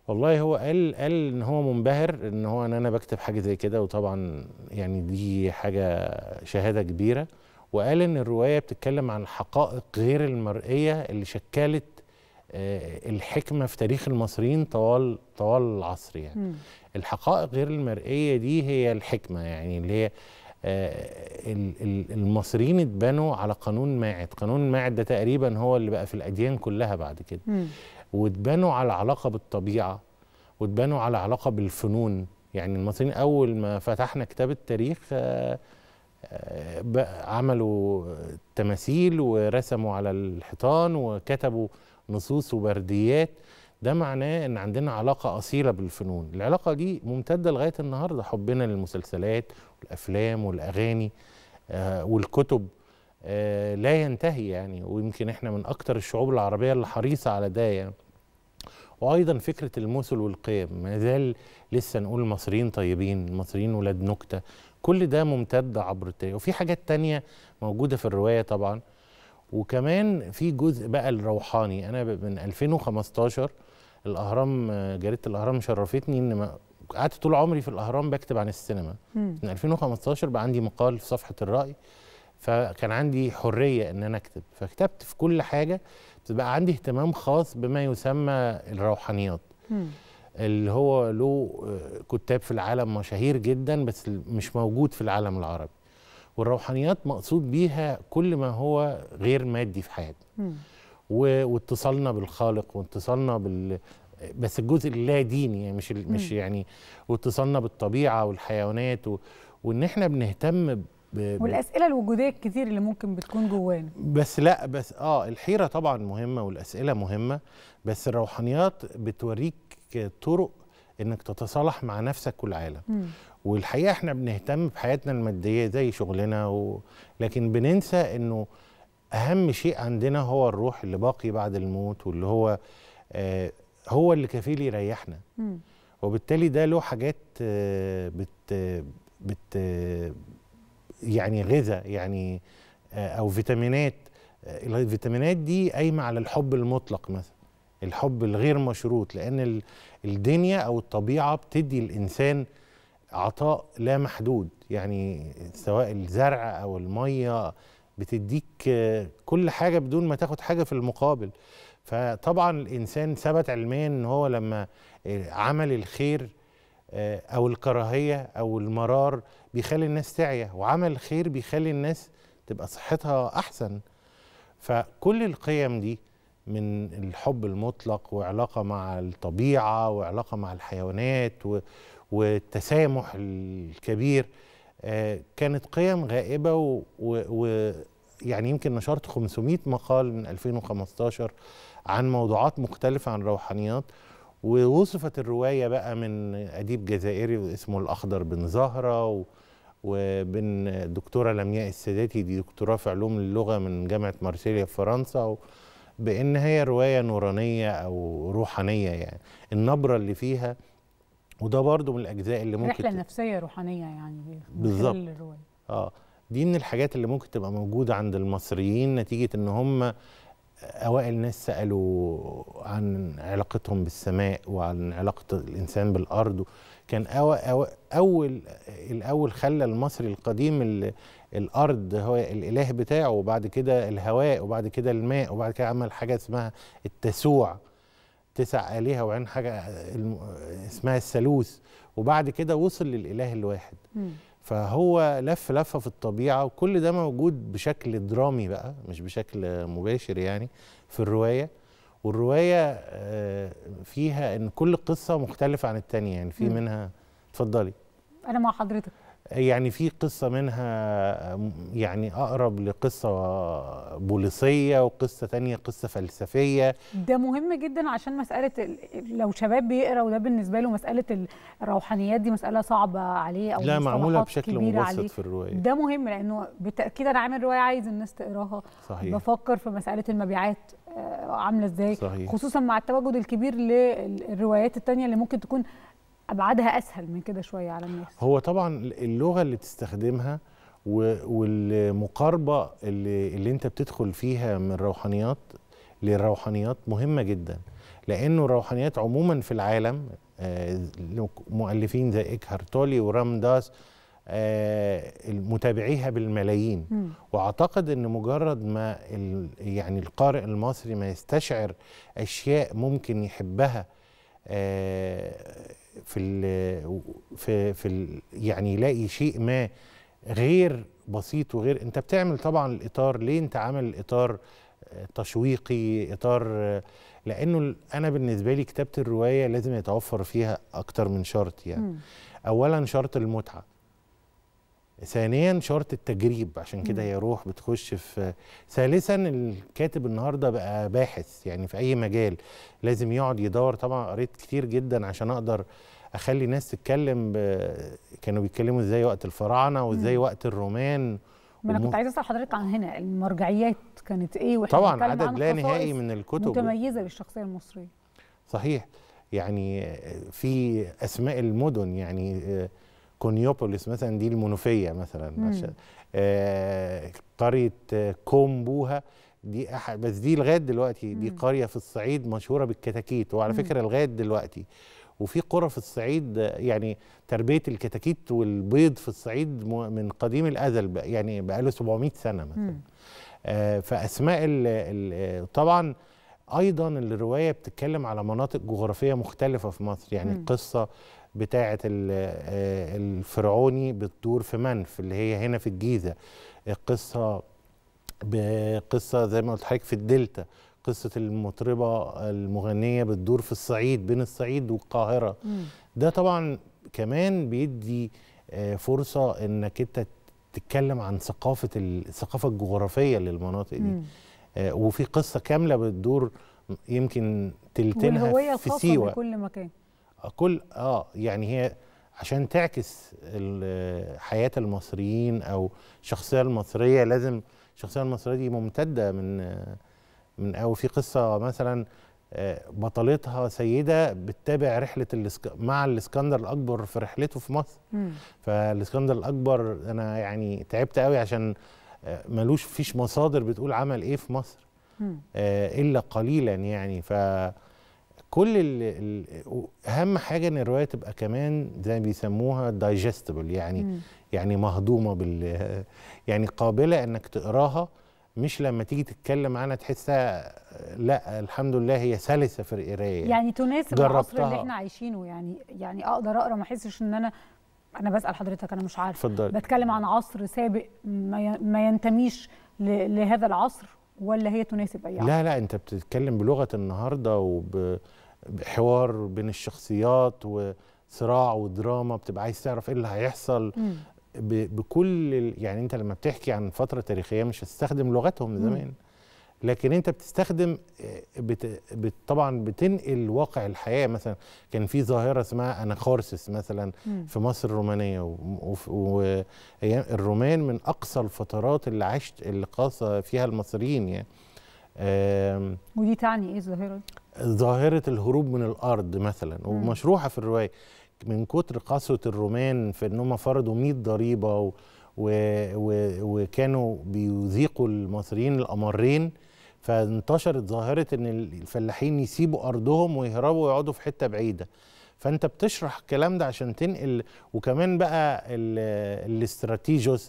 والله هو قال قال ان هو منبهر ان هو ان انا بكتب حاجه زي كده وطبعا يعني دي حاجه شهاده كبيره وقال ان الروايه بتتكلم عن الحقائق غير المرئيه اللي شكلت آه، الحكمه في تاريخ المصريين طوال طوال العصر يعني
مم.
الحقائق غير المرئيه دي هي الحكمه يعني اللي هي آه، ال- ال- المصريين اتبنوا على قانون ماعد قانون ماعد ده تقريبا هو اللي بقى في الاديان كلها بعد كده
مم.
واتبنوا على علاقه بالطبيعه واتبنوا على علاقه بالفنون يعني المصريين اول ما فتحنا كتاب التاريخ آه، آه، بقى عملوا تماثيل ورسموا على الحيطان وكتبوا نصوص وبرديات ده معناه ان عندنا علاقه اصيله بالفنون العلاقه دي ممتده لغايه النهارده حبنا للمسلسلات والافلام والاغاني آه، والكتب آه، لا ينتهي يعني ويمكن احنا من اكتر الشعوب العربيه اللي حريصه على ده يعني وايضا فكره المثل والقيم ما زال لسه نقول المصريين طيبين المصريين ولاد نكته كل ده ممتد عبر التاريخ وفي حاجات تانية موجوده في الروايه طبعا وكمان في جزء بقى الروحاني انا ب- من 2015 الاهرام آه، جريده الاهرام شرفتني ان ما- قعدت طول عمري في الاهرام بكتب عن السينما
مم.
من 2015 بقى عندي مقال في صفحه الراي فكان عندي حريه ان انا اكتب فكتبت في كل حاجه بقى عندي اهتمام خاص بما يسمى الروحانيات
مم.
اللي هو له آه، كتاب في العالم مشاهير جدا بس مش موجود في العالم العربي والروحانيات مقصود بيها كل ما هو غير مادي في حياتنا
مم.
و- واتصالنا بالخالق واتصالنا بال بس الجزء اللا ديني يعني مش ال- مش
مم.
يعني واتصالنا بالطبيعه والحيوانات و... وان احنا بنهتم ب... ب...
والاسئله الوجوديه الكتير اللي ممكن بتكون جوانا
بس لا بس اه الحيره طبعا مهمه والاسئله مهمه بس الروحانيات بتوريك طرق انك تتصالح مع نفسك والعالم
مم.
والحقيقه احنا بنهتم بحياتنا الماديه زي شغلنا و... لكن بننسى انه اهم شيء عندنا هو الروح اللي باقي بعد الموت واللي هو آه هو اللي كفيل يريحنا
مم.
وبالتالي ده له حاجات آه، بت بت يعني غذاء يعني آه، او فيتامينات آه، الفيتامينات دي قايمه على الحب المطلق مثلا الحب الغير مشروط لان ال- الدنيا او الطبيعه بتدي الانسان عطاء لا محدود يعني سواء الزرع او الميه بتديك آه، كل حاجه بدون ما تاخد حاجه في المقابل فطبعا الانسان ثبت علميا ان هو لما آه، عمل الخير آه، او الكراهيه او المرار بيخلي الناس تعيا وعمل الخير بيخلي الناس تبقى صحتها احسن فكل القيم دي من الحب المطلق وعلاقه مع الطبيعه وعلاقه مع الحيوانات و- والتسامح الكبير آه، كانت قيم غائبه و- و- ويعني يمكن نشرت 500 مقال من 2015 عن موضوعات مختلفه عن روحانيات ووصفت الروايه بقى من اديب جزائري اسمه الاخضر بن زهره و وبين الدكتوره لمياء الساداتي دي دكتوراه في علوم اللغه من جامعه مارسيليا في فرنسا و بان هي روايه نورانيه او روحانيه يعني النبره اللي فيها وده برضو من الاجزاء اللي ممكن
رحله
ت-
نفسيه روحانيه يعني من
بالظبط.
خلال الروايه
اه دي من الحاجات اللي ممكن تبقى موجوده عند المصريين نتيجه ان هم اوائل ناس سالوا عن علاقتهم بالسماء وعن علاقه الانسان بالارض كان أو أو اول الاول خلى المصري القديم ال- الارض هو الاله بتاعه وبعد كده الهواء وبعد كده الماء وبعد كده عمل حاجه اسمها التسوع تسع آلهة وعين حاجة الم- اسمها الثالوث وبعد كده وصل للإله الواحد
مم.
فهو لف لفه في الطبيعه وكل ده موجود بشكل درامي بقى مش بشكل مباشر يعني في الروايه والروايه آه، فيها ان كل قصه مختلفه عن التانية يعني في
مم.
منها اتفضلي
انا مع حضرتك
يعني في قصة منها يعني أقرب لقصة بوليسية وقصة تانية قصة فلسفية
ده مهم جدا عشان مساله ال- لو شباب بيقرا وده بالنسبه له مساله الروحانيات دي مساله صعبه عليه او
لا معمولة
مصطلحات
بشكل
كبيرة
مبسط
عليه.
في الرواية
ده مهم لانه بالتاكيد انا عامل روايه عايز الناس تقراها
صحيح
بفكر في مساله المبيعات آه، عامله ازاي
صحيح.
خصوصا مع التواجد الكبير للروايات التانية اللي ممكن تكون ابعادها اسهل من كده شويه على الناس
هو طبعا اللغه اللي تستخدمها و- والمقاربه اللي, اللي انت بتدخل فيها من روحانيات للروحانيات مهمه جدا لانه الروحانيات عموما في العالم آه، مؤلفين زي إيكهارت تولي ورام داس آه، متابعيها بالملايين
مم.
واعتقد ان مجرد ما ال- يعني القارئ المصري ما يستشعر اشياء ممكن يحبها آه، في ال في في ال يعني يلاقي شيء ما غير بسيط وغير انت بتعمل طبعا الاطار ليه انت عامل الاطار آه، تشويقي اطار آه، لانه ال- انا بالنسبه لي كتابه الروايه لازم يتوفر فيها اكتر من شرط يعني
مم.
اولا شرط المتعه ثانيا شرط التجريب عشان كده
مم.
هي روح بتخش في ثالثا الكاتب النهارده بقى باحث يعني في اي مجال لازم يقعد يدور طبعا قريت كتير جدا عشان اقدر اخلي ناس تتكلم ب... كانوا بيتكلموا ازاي وقت الفراعنه وازاي
مم.
وقت الرومان
ما انا
والم-
كنت عايزه اسال حضرتك عن هنا المرجعيات كانت ايه واحنا
طبعا
بنتكلم
عدد
عن
لا نهائي
خصائص
من الكتب
متميزه بالشخصيه المصريه
صحيح يعني في اسماء المدن يعني آه، كونيوبوليس مثلا دي المنوفيه مثلا
مم.
عشان آه، قريه آه، كومبوها دي أحد بس دي لغايه دلوقتي دي
مم.
قريه في الصعيد مشهوره بالكتاكيت وعلى
مم.
فكره لغايه دلوقتي وفي قرى في الصعيد آه، يعني تربيه الكتاكيت والبيض في الصعيد م- من قديم الازل بقى- يعني بقاله 700 سنه مثلا
مم.
آه، فاسماء ال ال طبعا ايضا الروايه بتتكلم على مناطق جغرافيه مختلفه في مصر يعني
مم.
القصه بتاعه ال- آه، الفرعوني بتدور في منف اللي هي هنا في الجيزه القصه بقصه زي ما قلت لحضرتك في الدلتا قصه المطربه المغنيه بتدور في الصعيد بين الصعيد والقاهره
مم.
ده طبعا كمان بيدي آه، فرصه انك انت تتكلم عن ثقافه ال- الثقافه الجغرافيه للمناطق دي
مم.
آه، وفي قصه كامله بتدور يمكن تلتينها
والهويه
في
الخاصه
سيوه
بكل مكان
كل اه يعني هي عشان تعكس ال- حياه المصريين او الشخصيه المصريه لازم الشخصيه المصريه دي ممتده من آه، من او في قصه مثلا آه، بطلتها سيده بتتابع رحله الاسك... مع الاسكندر الاكبر في رحلته في مصر
مم.
فالاسكندر الاكبر انا يعني تعبت قوي عشان آه، ملوش فيش مصادر بتقول عمل ايه في مصر
مم.
آه، الا قليلا يعني ف كل ال ال اهم حاجه ان الروايه تبقى كمان زي ما بيسموها دايجستبل يعني
مم.
يعني مهضومه بال يعني قابله انك تقراها مش لما تيجي تتكلم عنها تحسها لا الحمد لله هي سلسه في القرايه
يعني تناسب العصر اللي
جربتها.
احنا عايشينه يعني يعني اقدر اقرا ما احسش ان انا انا بسال حضرتك انا مش عارفه
اتفضلي.
بتكلم عن عصر سابق ما ي- ما ينتميش ل- لهذا العصر ولا هي تناسب اي عصر
لا لا انت بتتكلم بلغه النهارده وبحوار بين الشخصيات وصراع ودراما بتبقى عايز تعرف ايه اللي هيحصل
مم.
ب- بكل ال- يعني انت لما بتحكي عن فتره تاريخيه مش هتستخدم لغتهم
مم.
زمان لكن انت بتستخدم آه، بت بت طبعا بتنقل واقع الحياه مثلا كان في ظاهره اسمها اناخورسس مثلا
مم.
في مصر الرومانيه والرومان من اقصى الفترات اللي عشت اللي قاس فيها المصريين يعني آم،
ودي تعني ايه الظاهره دي؟
ظاهرة الهروب من الأرض مثلا ومشروحة في الرواية من كتر قسوة الرومان في إن هم فرضوا 100 ضريبة و و و وكانوا بيذيقوا المصريين الأمرين فانتشرت ظاهرة إن الفلاحين يسيبوا أرضهم ويهربوا ويقعدوا في حتة بعيدة فأنت بتشرح الكلام ده عشان تنقل وكمان بقى ال- الاستراتيجوس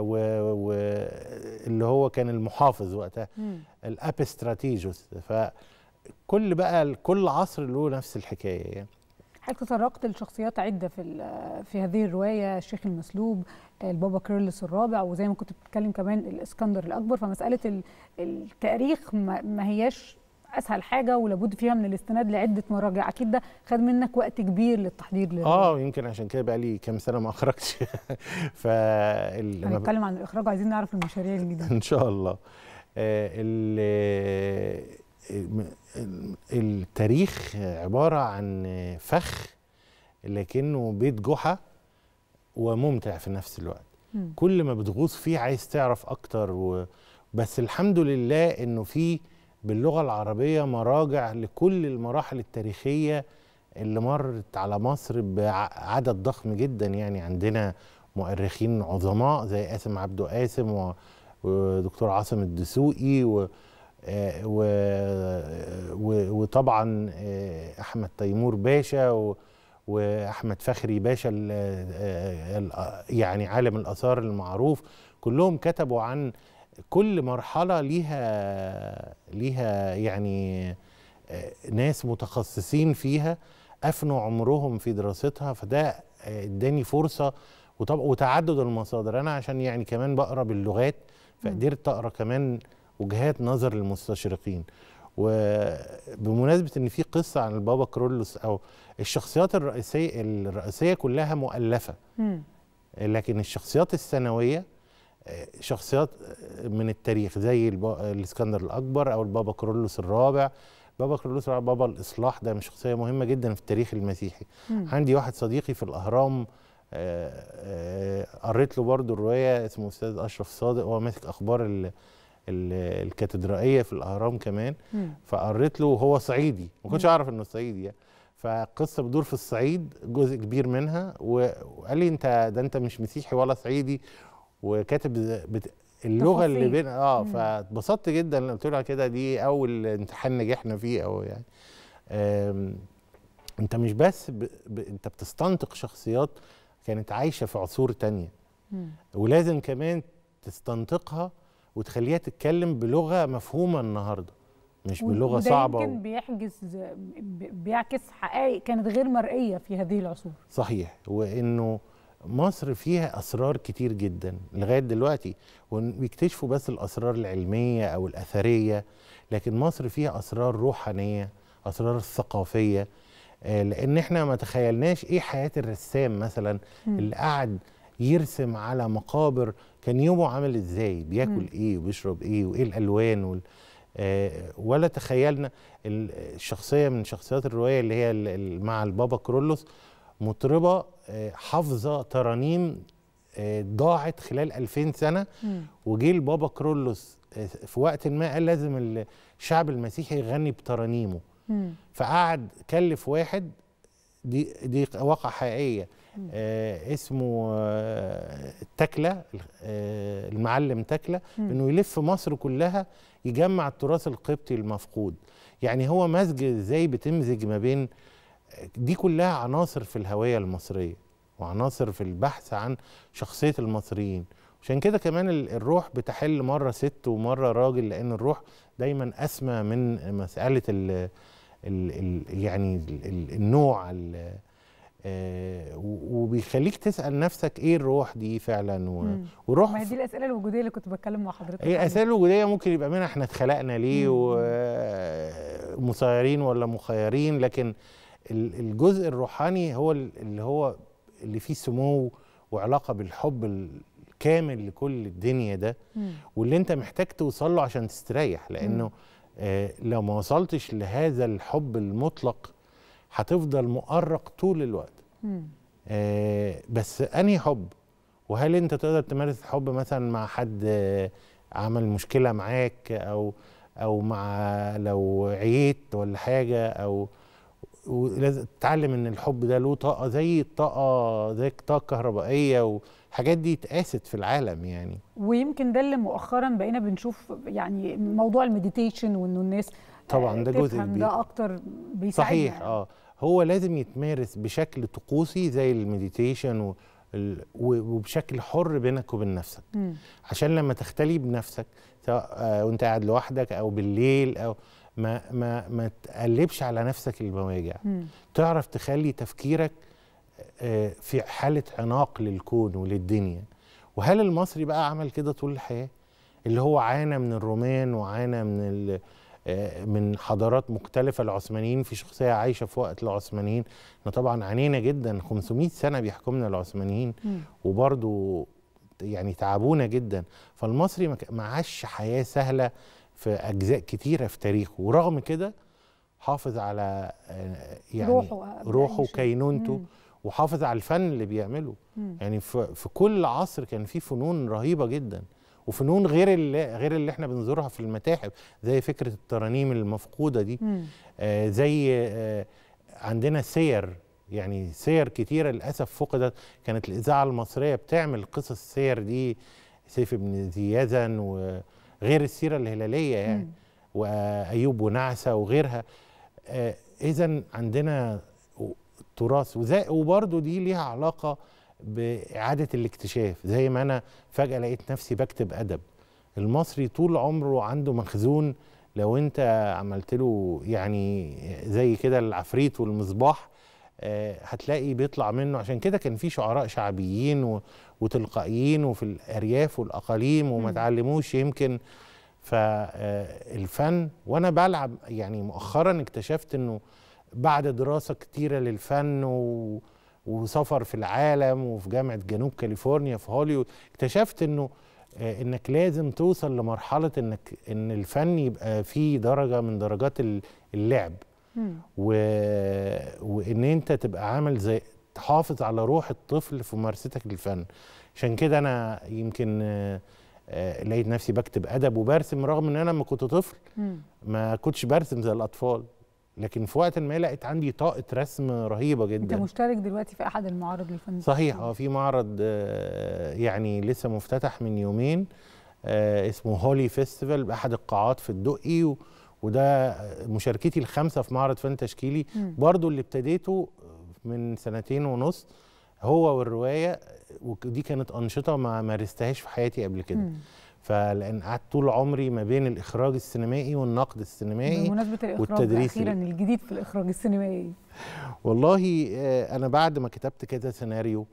واللي هو كان المحافظ وقتها
مم.
الابستراتيجوس فكل بقى كل عصر له نفس الحكايه يعني
حضرتك تطرقت لشخصيات عده في ال- في هذه الروايه الشيخ المسلوب البابا كيرلس الرابع وزي ما كنت بتتكلم كمان الاسكندر الاكبر فمساله ال- التاريخ ما ما هياش اسهل حاجه ولابد فيها من الاستناد لعده مراجع اكيد ده خد منك وقت كبير للتحضير للروايه
اه يمكن عشان كده بقى لي كام سنه ما اخرجتش ف ال- لما ب-
هنتكلم عن الاخراج عايزين نعرف المشاريع الجديده
ان شاء الله آه، ال- الم- ال- التاريخ عباره عن فخ لكنه بيت جحا وممتع في نفس الوقت
مم.
كل ما بتغوص فيه عايز تعرف اكتر و... بس الحمد لله انه في باللغه العربيه مراجع لكل المراحل التاريخيه اللي مرت على مصر بعدد ضخم جدا يعني عندنا مؤرخين عظماء زي قاسم عبده قاسم و... ودكتور عاصم الدسوقي و... آه، و- و- وطبعا آه، احمد تيمور باشا و- واحمد فخري باشا ال- آه، ال- يعني عالم الاثار المعروف كلهم كتبوا عن كل مرحله ليها ليها يعني آه، ناس متخصصين فيها افنوا عمرهم في دراستها فده آه، اداني فرصه وطبعا وتعدد المصادر انا عشان يعني كمان بقرا باللغات فقدرت اقرا كمان وجهات نظر المستشرقين وبمناسبه ان في قصه عن البابا كرولوس او الشخصيات الرئيسيه الرئيسيه كلها مؤلفه
مم.
لكن الشخصيات الثانويه آه، شخصيات آه، من التاريخ زي الب- الاسكندر الاكبر او البابا كرولوس الرابع بابا كرولوس الرابع بابا الاصلاح ده من شخصيه مهمه جدا في التاريخ المسيحي
مم.
عندي واحد صديقي في الاهرام آه، آه، قريت له برضو الروايه اسمه استاذ اشرف صادق هو ماسك اخبار ال ال الكاتدرائيه في الاهرام كمان
مم.
فقريت له هو صعيدي ما كنتش
مم.
اعرف انه صعيدي يعني فقصه بتدور في الصعيد جزء كبير منها و- وقال لي انت ده انت مش مسيحي ولا صعيدي وكاتب ز- بت... اللغه اللي
تفاصيل.
بين اه
مم.
فاتبسطت جدا لما قلت له كده دي اول امتحان نجحنا فيه او يعني آم، انت مش بس ب... ب... انت بتستنطق شخصيات كانت عايشه في عصور تانية ولازم كمان تستنطقها وتخليها تتكلم بلغه مفهومه النهارده مش بلغه
وده
صعبه و...
يمكن بيحجز ب- بيعكس حقائق كانت غير مرئيه في هذه العصور
صحيح وانه مصر فيها اسرار كتير جدا لغايه دلوقتي وبيكتشفوا بس الاسرار العلميه او الاثريه لكن مصر فيها اسرار روحانيه اسرار ثقافيه آه، لان احنا ما تخيلناش ايه حياه الرسام مثلا
مم.
اللي قعد يرسم على مقابر كان يومه عامل ازاي بياكل
مم.
ايه وبيشرب ايه وايه الالوان وال... آه، ولا تخيلنا ال- الشخصيه من شخصيات الروايه اللي هي ال- ال- مع البابا كرولوس مطربه آه، حافظه ترانيم آه، ضاعت خلال 2000 سنه وجه البابا كرولوس آه، في وقت ما قال لازم الشعب المسيحي يغني بترانيمه فقعد كلف واحد دي دي واقعة حقيقية آه اسمه آه تكلة آه المعلم تكلة
مم.
انه يلف مصر كلها يجمع التراث القبطي المفقود يعني هو مزج ازاي بتمزج ما بين دي كلها عناصر في الهوية المصرية وعناصر في البحث عن شخصية المصريين عشان كده كمان ال- الروح بتحل مرة ست ومرة راجل لأن الروح دايما أسمى من مسألة ال ال ال يعني ال ال النوع ال آه، و- وبيخليك تسأل نفسك ايه الروح دي فعلا و-
مم.
وروح
ما هي دي الاسئله الوجوديه اللي كنت بتكلم مع حضرتك
هي
عليها.
الاسئله الوجوديه ممكن يبقى منها احنا اتخلقنا ليه ومسيرين ولا مخيرين لكن ال- الجزء الروحاني هو ال- اللي هو اللي فيه سمو وعلاقه بالحب الكامل لكل الدنيا ده
مم.
واللي انت محتاج توصل له عشان تستريح لانه
مم.
آه لو ما وصلتش لهذا الحب المطلق هتفضل مؤرق طول الوقت
مم.
آه، بس انهي حب وهل انت تقدر تمارس الحب مثلا مع حد آه، عمل مشكله معاك او او مع لو عييت ولا حاجه او ولازم تتعلم ان الحب ده له طاقه زي الطاقه زي الطاقه الكهربائيه والحاجات دي اتقاست في العالم يعني
ويمكن ده اللي مؤخرا بقينا بنشوف يعني موضوع المديتيشن وانه الناس
طبعا ده جزء
تفهم
كبير
ده اكتر بيساعدنا
صحيح اه هو لازم يتمارس بشكل طقوسي زي المديتيشن و- ال- و- وبشكل حر بينك وبين نفسك
مم.
عشان لما تختلي بنفسك سواء آه، وانت قاعد لوحدك او بالليل او ما ما ما تقلبش على نفسك المواجع
مم.
تعرف تخلي تفكيرك آه، في حالة عناق للكون وللدنيا وهل المصري بقى عمل كده طول الحياة اللي هو عانى من الرومان وعانى من ال- آه، من حضارات مختلفة العثمانيين في شخصية عايشة في وقت العثمانيين احنا طبعا عانينا جدا 500 سنة بيحكمنا العثمانيين
مم.
وبرضو يعني تعبونا جدا فالمصري ما ك- ما عاش حياة سهلة في أجزاء كتيرة في تاريخه ورغم كده حافظ على آه، يعني
روحه قبل
روحه
أي شيء.
وكينونته
مم.
وحافظ على الفن اللي بيعمله
مم.
يعني في, في كل عصر كان في فنون رهيبة جدا وفنون غير اللي غير اللي احنا بنزورها في المتاحف زي فكرة الترانيم المفقودة دي
مم.
آه زي آه عندنا سير يعني سير كتيرة للأسف فقدت كانت الإذاعة المصرية بتعمل قصص السير دي سيف بن ذي يزن وغير السيرة الهلالية يعني
مم.
وايوب ونعسه وغيرها اذا عندنا تراث وبرضه دي ليها علاقه باعاده الاكتشاف زي ما انا فجاه لقيت نفسي بكتب ادب المصري طول عمره عنده مخزون لو انت عملت له يعني زي كده العفريت والمصباح آه هتلاقي بيطلع منه عشان كده كان في شعراء شعبيين وتلقائيين وفي الارياف والاقاليم وما تعلموش يمكن فالفن وانا بلعب يعني مؤخرا اكتشفت انه بعد دراسه كتيره للفن و وسفر في العالم وفي جامعه جنوب كاليفورنيا في هوليوود اكتشفت انه آه انك لازم توصل لمرحله انك ان الفن يبقى فيه درجه من درجات اللعب و... وان انت تبقى عامل زي تحافظ على روح الطفل في ممارستك للفن عشان كده انا يمكن آه آه لقيت نفسي بكتب ادب وبرسم رغم ان انا لما كنت طفل ما كنتش برسم زي الاطفال لكن في وقت ما لقيت عندي طاقه رسم رهيبه جدا
انت مشترك دلوقتي في احد المعارض الفنيه
صحيح اه في معرض آه يعني لسه مفتتح من يومين آه اسمه هولي فيستيفال باحد القاعات في الدقي وده مشاركتي الخامسه في معرض فن تشكيلي برضو اللي ابتديته من سنتين ونص هو والروايه ودي كانت انشطه ما مارستهاش في حياتي قبل كده فلان قعدت طول عمري ما بين الاخراج السينمائي والنقد السينمائي
بمناسبه الاخراج
والتدريس
اخيرا الجديد في الاخراج السينمائي
والله انا بعد ما كتبت كذا سيناريو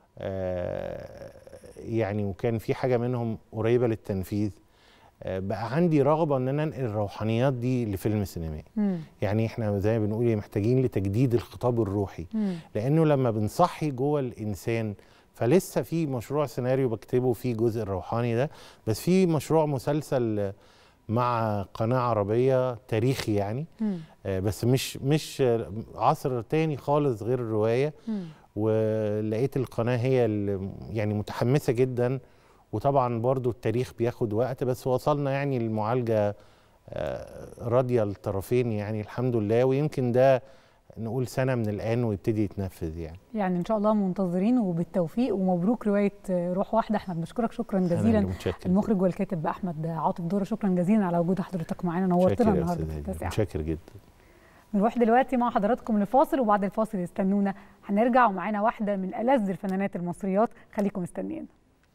يعني وكان في حاجه منهم قريبه للتنفيذ بقى عندي رغبه ان انا انقل الروحانيات دي لفيلم سينمائي يعني احنا زي ما بنقول محتاجين لتجديد الخطاب الروحي مم. لانه لما بنصحي جوه الانسان فلسه في مشروع سيناريو بكتبه فيه الجزء الروحاني ده بس في مشروع مسلسل مع قناه عربيه تاريخي يعني مم. آه بس مش مش عصر تاني خالص غير الروايه مم. ولقيت القناه هي يعني متحمسه جدا وطبعا برضو التاريخ بياخد وقت بس وصلنا يعني المعالجه آه راضيه الطرفين يعني الحمد لله ويمكن ده نقول سنه من الان ويبتدي يتنفذ يعني
يعني ان شاء الله منتظرين وبالتوفيق ومبروك روايه روح واحده احنا بنشكرك شكرا جزيلا المخرج والكاتب احمد عاطف دوره شكرا جزيلا على وجود حضرتك معانا نورتنا النهارده في التاسعه
متشكر جدا
نروح دلوقتي مع حضراتكم لفاصل وبعد الفاصل استنونا هنرجع ومعانا واحده من ألذ الفنانات المصريات خليكم مستنيين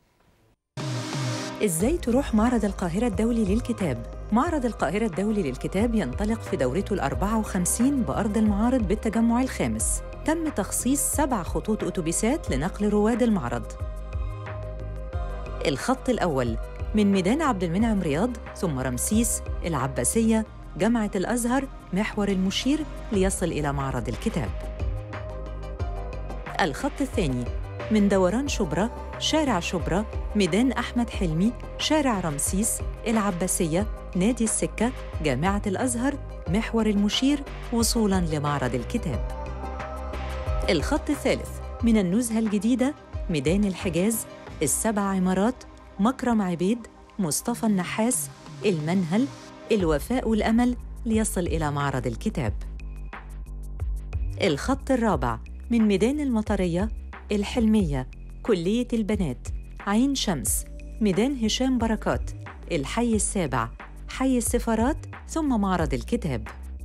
ازاي تروح معرض القاهرة الدولي للكتاب؟ معرض القاهرة الدولي للكتاب ينطلق في دورته الأربعة وخمسين بأرض المعارض بالتجمع الخامس تم تخصيص سبع خطوط أتوبيسات لنقل رواد المعرض الخط الأول من ميدان عبد المنعم رياض ثم رمسيس العباسية جامعة الأزهر محور المشير ليصل إلى معرض الكتاب الخط الثاني من دوران شبرا شارع شبرا ميدان أحمد حلمي شارع رمسيس العباسية نادي السكة جامعة الأزهر محور المشير وصولاً لمعرض الكتاب الخط الثالث من النزهة الجديدة ميدان الحجاز السبع عمارات مكرم عبيد مصطفى النحاس المنهل الوفاء والأمل ليصل إلى معرض الكتاب الخط الرابع من ميدان المطرية الحلمية كلية البنات عين شمس ميدان هشام بركات الحي السابع حي السفارات ثم معرض الكتاب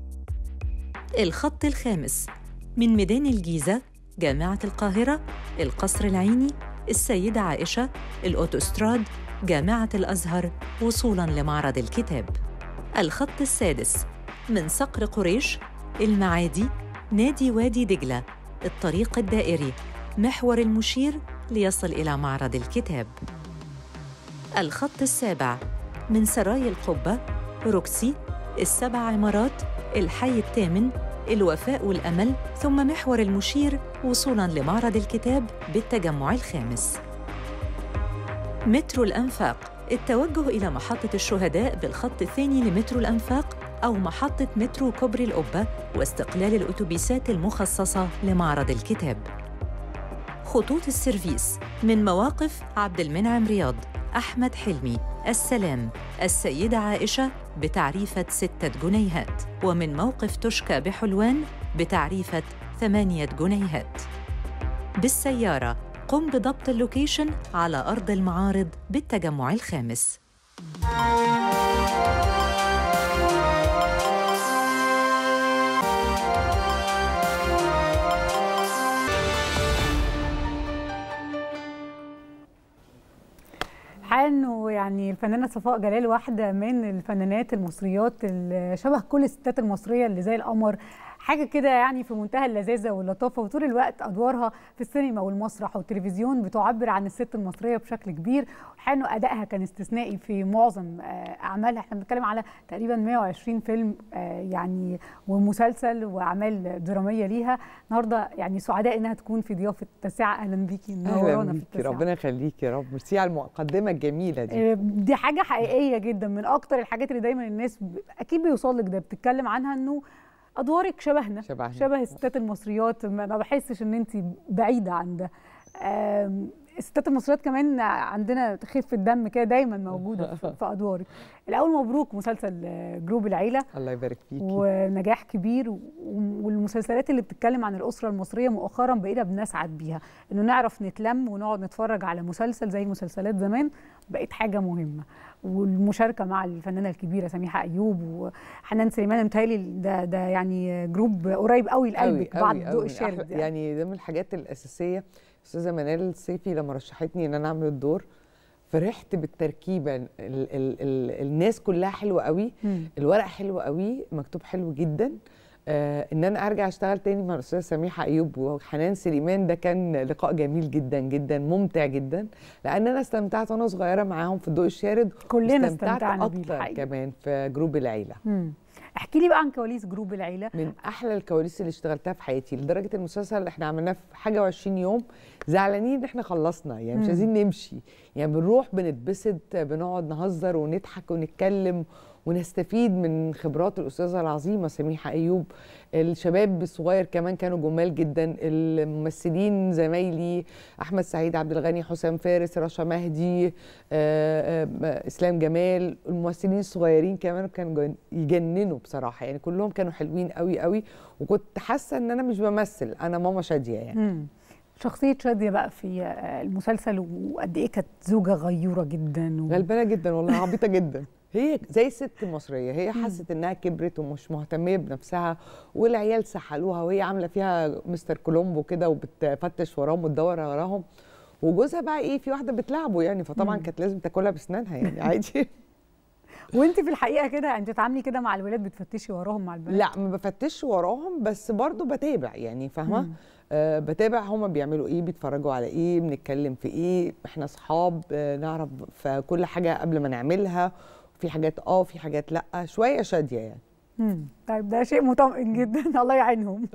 الخط الخامس من ميدان الجيزة جامعة القاهرة القصر العيني السيدة عائشة الأوتوستراد جامعة الأزهر وصولاً لمعرض الكتاب الخط السادس من صقر قريش المعادي نادي وادي دجلة الطريق الدائري محور المشير ليصل إلى معرض الكتاب الخط السابع من سراي القبة روكسي السبع عمارات الحي الثامن الوفاء والأمل ثم محور المشير وصولاً لمعرض الكتاب بالتجمع الخامس مترو الأنفاق التوجه إلى محطة الشهداء بالخط الثاني لمترو الأنفاق أو محطة مترو كوبري القبة واستقلال الأتوبيسات المخصصة لمعرض الكتاب خطوط السيرفيس من مواقف عبد المنعم رياض أحمد حلمي السلام السيدة عائشة بتعريفة ستة جنيهات ومن موقف تشكى بحلوان بتعريفة ثمانية جنيهات بالسيارة قم بضبط اللوكيشن على أرض المعارض بالتجمع الخامس
الفنانه صفاء جلال واحده من الفنانات المصريات اللي شبه كل الستات المصريه اللي زي القمر حاجه كده يعني في منتهى اللذاذه واللطافه وطول الوقت ادوارها في السينما والمسرح والتلفزيون بتعبر عن الست المصريه بشكل كبير وحانه ادائها كان استثنائي في معظم اعمالها احنا بنتكلم على تقريبا 120 فيلم يعني ومسلسل واعمال دراميه ليها النهارده يعني سعداء انها تكون في ضيافه التاسعه اهلا بيكي
منورانا في التاسعه ربنا يخليكي يا رب ميرسي على المقدمه الجميله دي
دي حاجه حقيقيه جدا من اكتر الحاجات اللي دايما الناس اكيد بيوصل لك ده بتتكلم عنها انه ادوارك شبهنا
شبهنا
شبه الستات المصريات ما بحسش ان انت بعيده عن ده الستات المصريات كمان عندنا خفه دم كده دايما موجوده في ادوارك الاول مبروك مسلسل جروب العيله
الله يبارك فيكي
ونجاح كبير والمسلسلات اللي بتتكلم عن الاسره المصريه مؤخرا بقينا بنسعد بيها انه نعرف نتلم ونقعد نتفرج على مسلسل زي مسلسلات زمان بقت حاجه مهمه والمشاركه مع الفنانه الكبيره سميحه ايوب وحنان سليمان متهيألي ده ده يعني جروب قريب قوي لقلبك بعد ضوء الشارد
يعني. يعني ده من الحاجات الاساسيه استاذه منال الصيفي لما رشحتني ان انا اعمل الدور فرحت بالتركيبه ال ال ال الناس كلها حلوه قوي مم. الورق حلو قوي مكتوب حلو جدا آه ان انا ارجع اشتغل تاني مع الاستاذه سميحه ايوب وحنان سليمان ده كان لقاء جميل جدا جدا ممتع جدا لان انا استمتعت وانا صغيره معاهم في الضوء الشارد
كلنا استمتعنا
اكتر كمان في جروب العيله
مم. احكي لي بقى عن كواليس جروب العيله
من احلى الكواليس اللي اشتغلتها في حياتي لدرجه المسلسل اللي احنا عملناه في حاجه و20 يوم زعلانين ان احنا خلصنا يعني مش عايزين نمشي يعني بنروح بنتبسط بنقعد نهزر ونضحك ونتكلم ونستفيد من خبرات الاستاذه العظيمه سميحه ايوب الشباب الصغير كمان كانوا جمال جدا الممثلين زمايلي احمد سعيد عبد الغني حسام فارس رشا مهدي آآ آآ اسلام جمال الممثلين الصغيرين كمان كانوا يجننوا بصراحه يعني كلهم كانوا حلوين قوي قوي وكنت حاسه ان انا مش بمثل انا ماما شاديه يعني
مم. شخصية شادية بقى في المسلسل وقد ايه كانت زوجة غيورة جدا
و... غلبانة جدا والله عبيطة جدا هي زي الست المصريه هي حست انها كبرت ومش مهتميه بنفسها والعيال سحلوها وهي عامله فيها مستر كولومبو كده وبتفتش وراهم وتدور وراهم وجوزها بقى ايه في واحده بتلعبه يعني فطبعا كانت لازم تاكلها باسنانها يعني عادي
وانت في الحقيقه كده انت بتتعاملي كده مع الولاد بتفتشي وراهم مع البنات
لا ما بفتش وراهم بس برضو بتابع يعني فاهمه آه بتابع هما بيعملوا ايه بيتفرجوا على ايه بنتكلم في ايه احنا اصحاب آه نعرف في كل حاجه قبل ما نعملها في حاجات اه في حاجات لا شويه شاديه يعني
امم طيب ده شيء مطمئن جدا الله يعينهم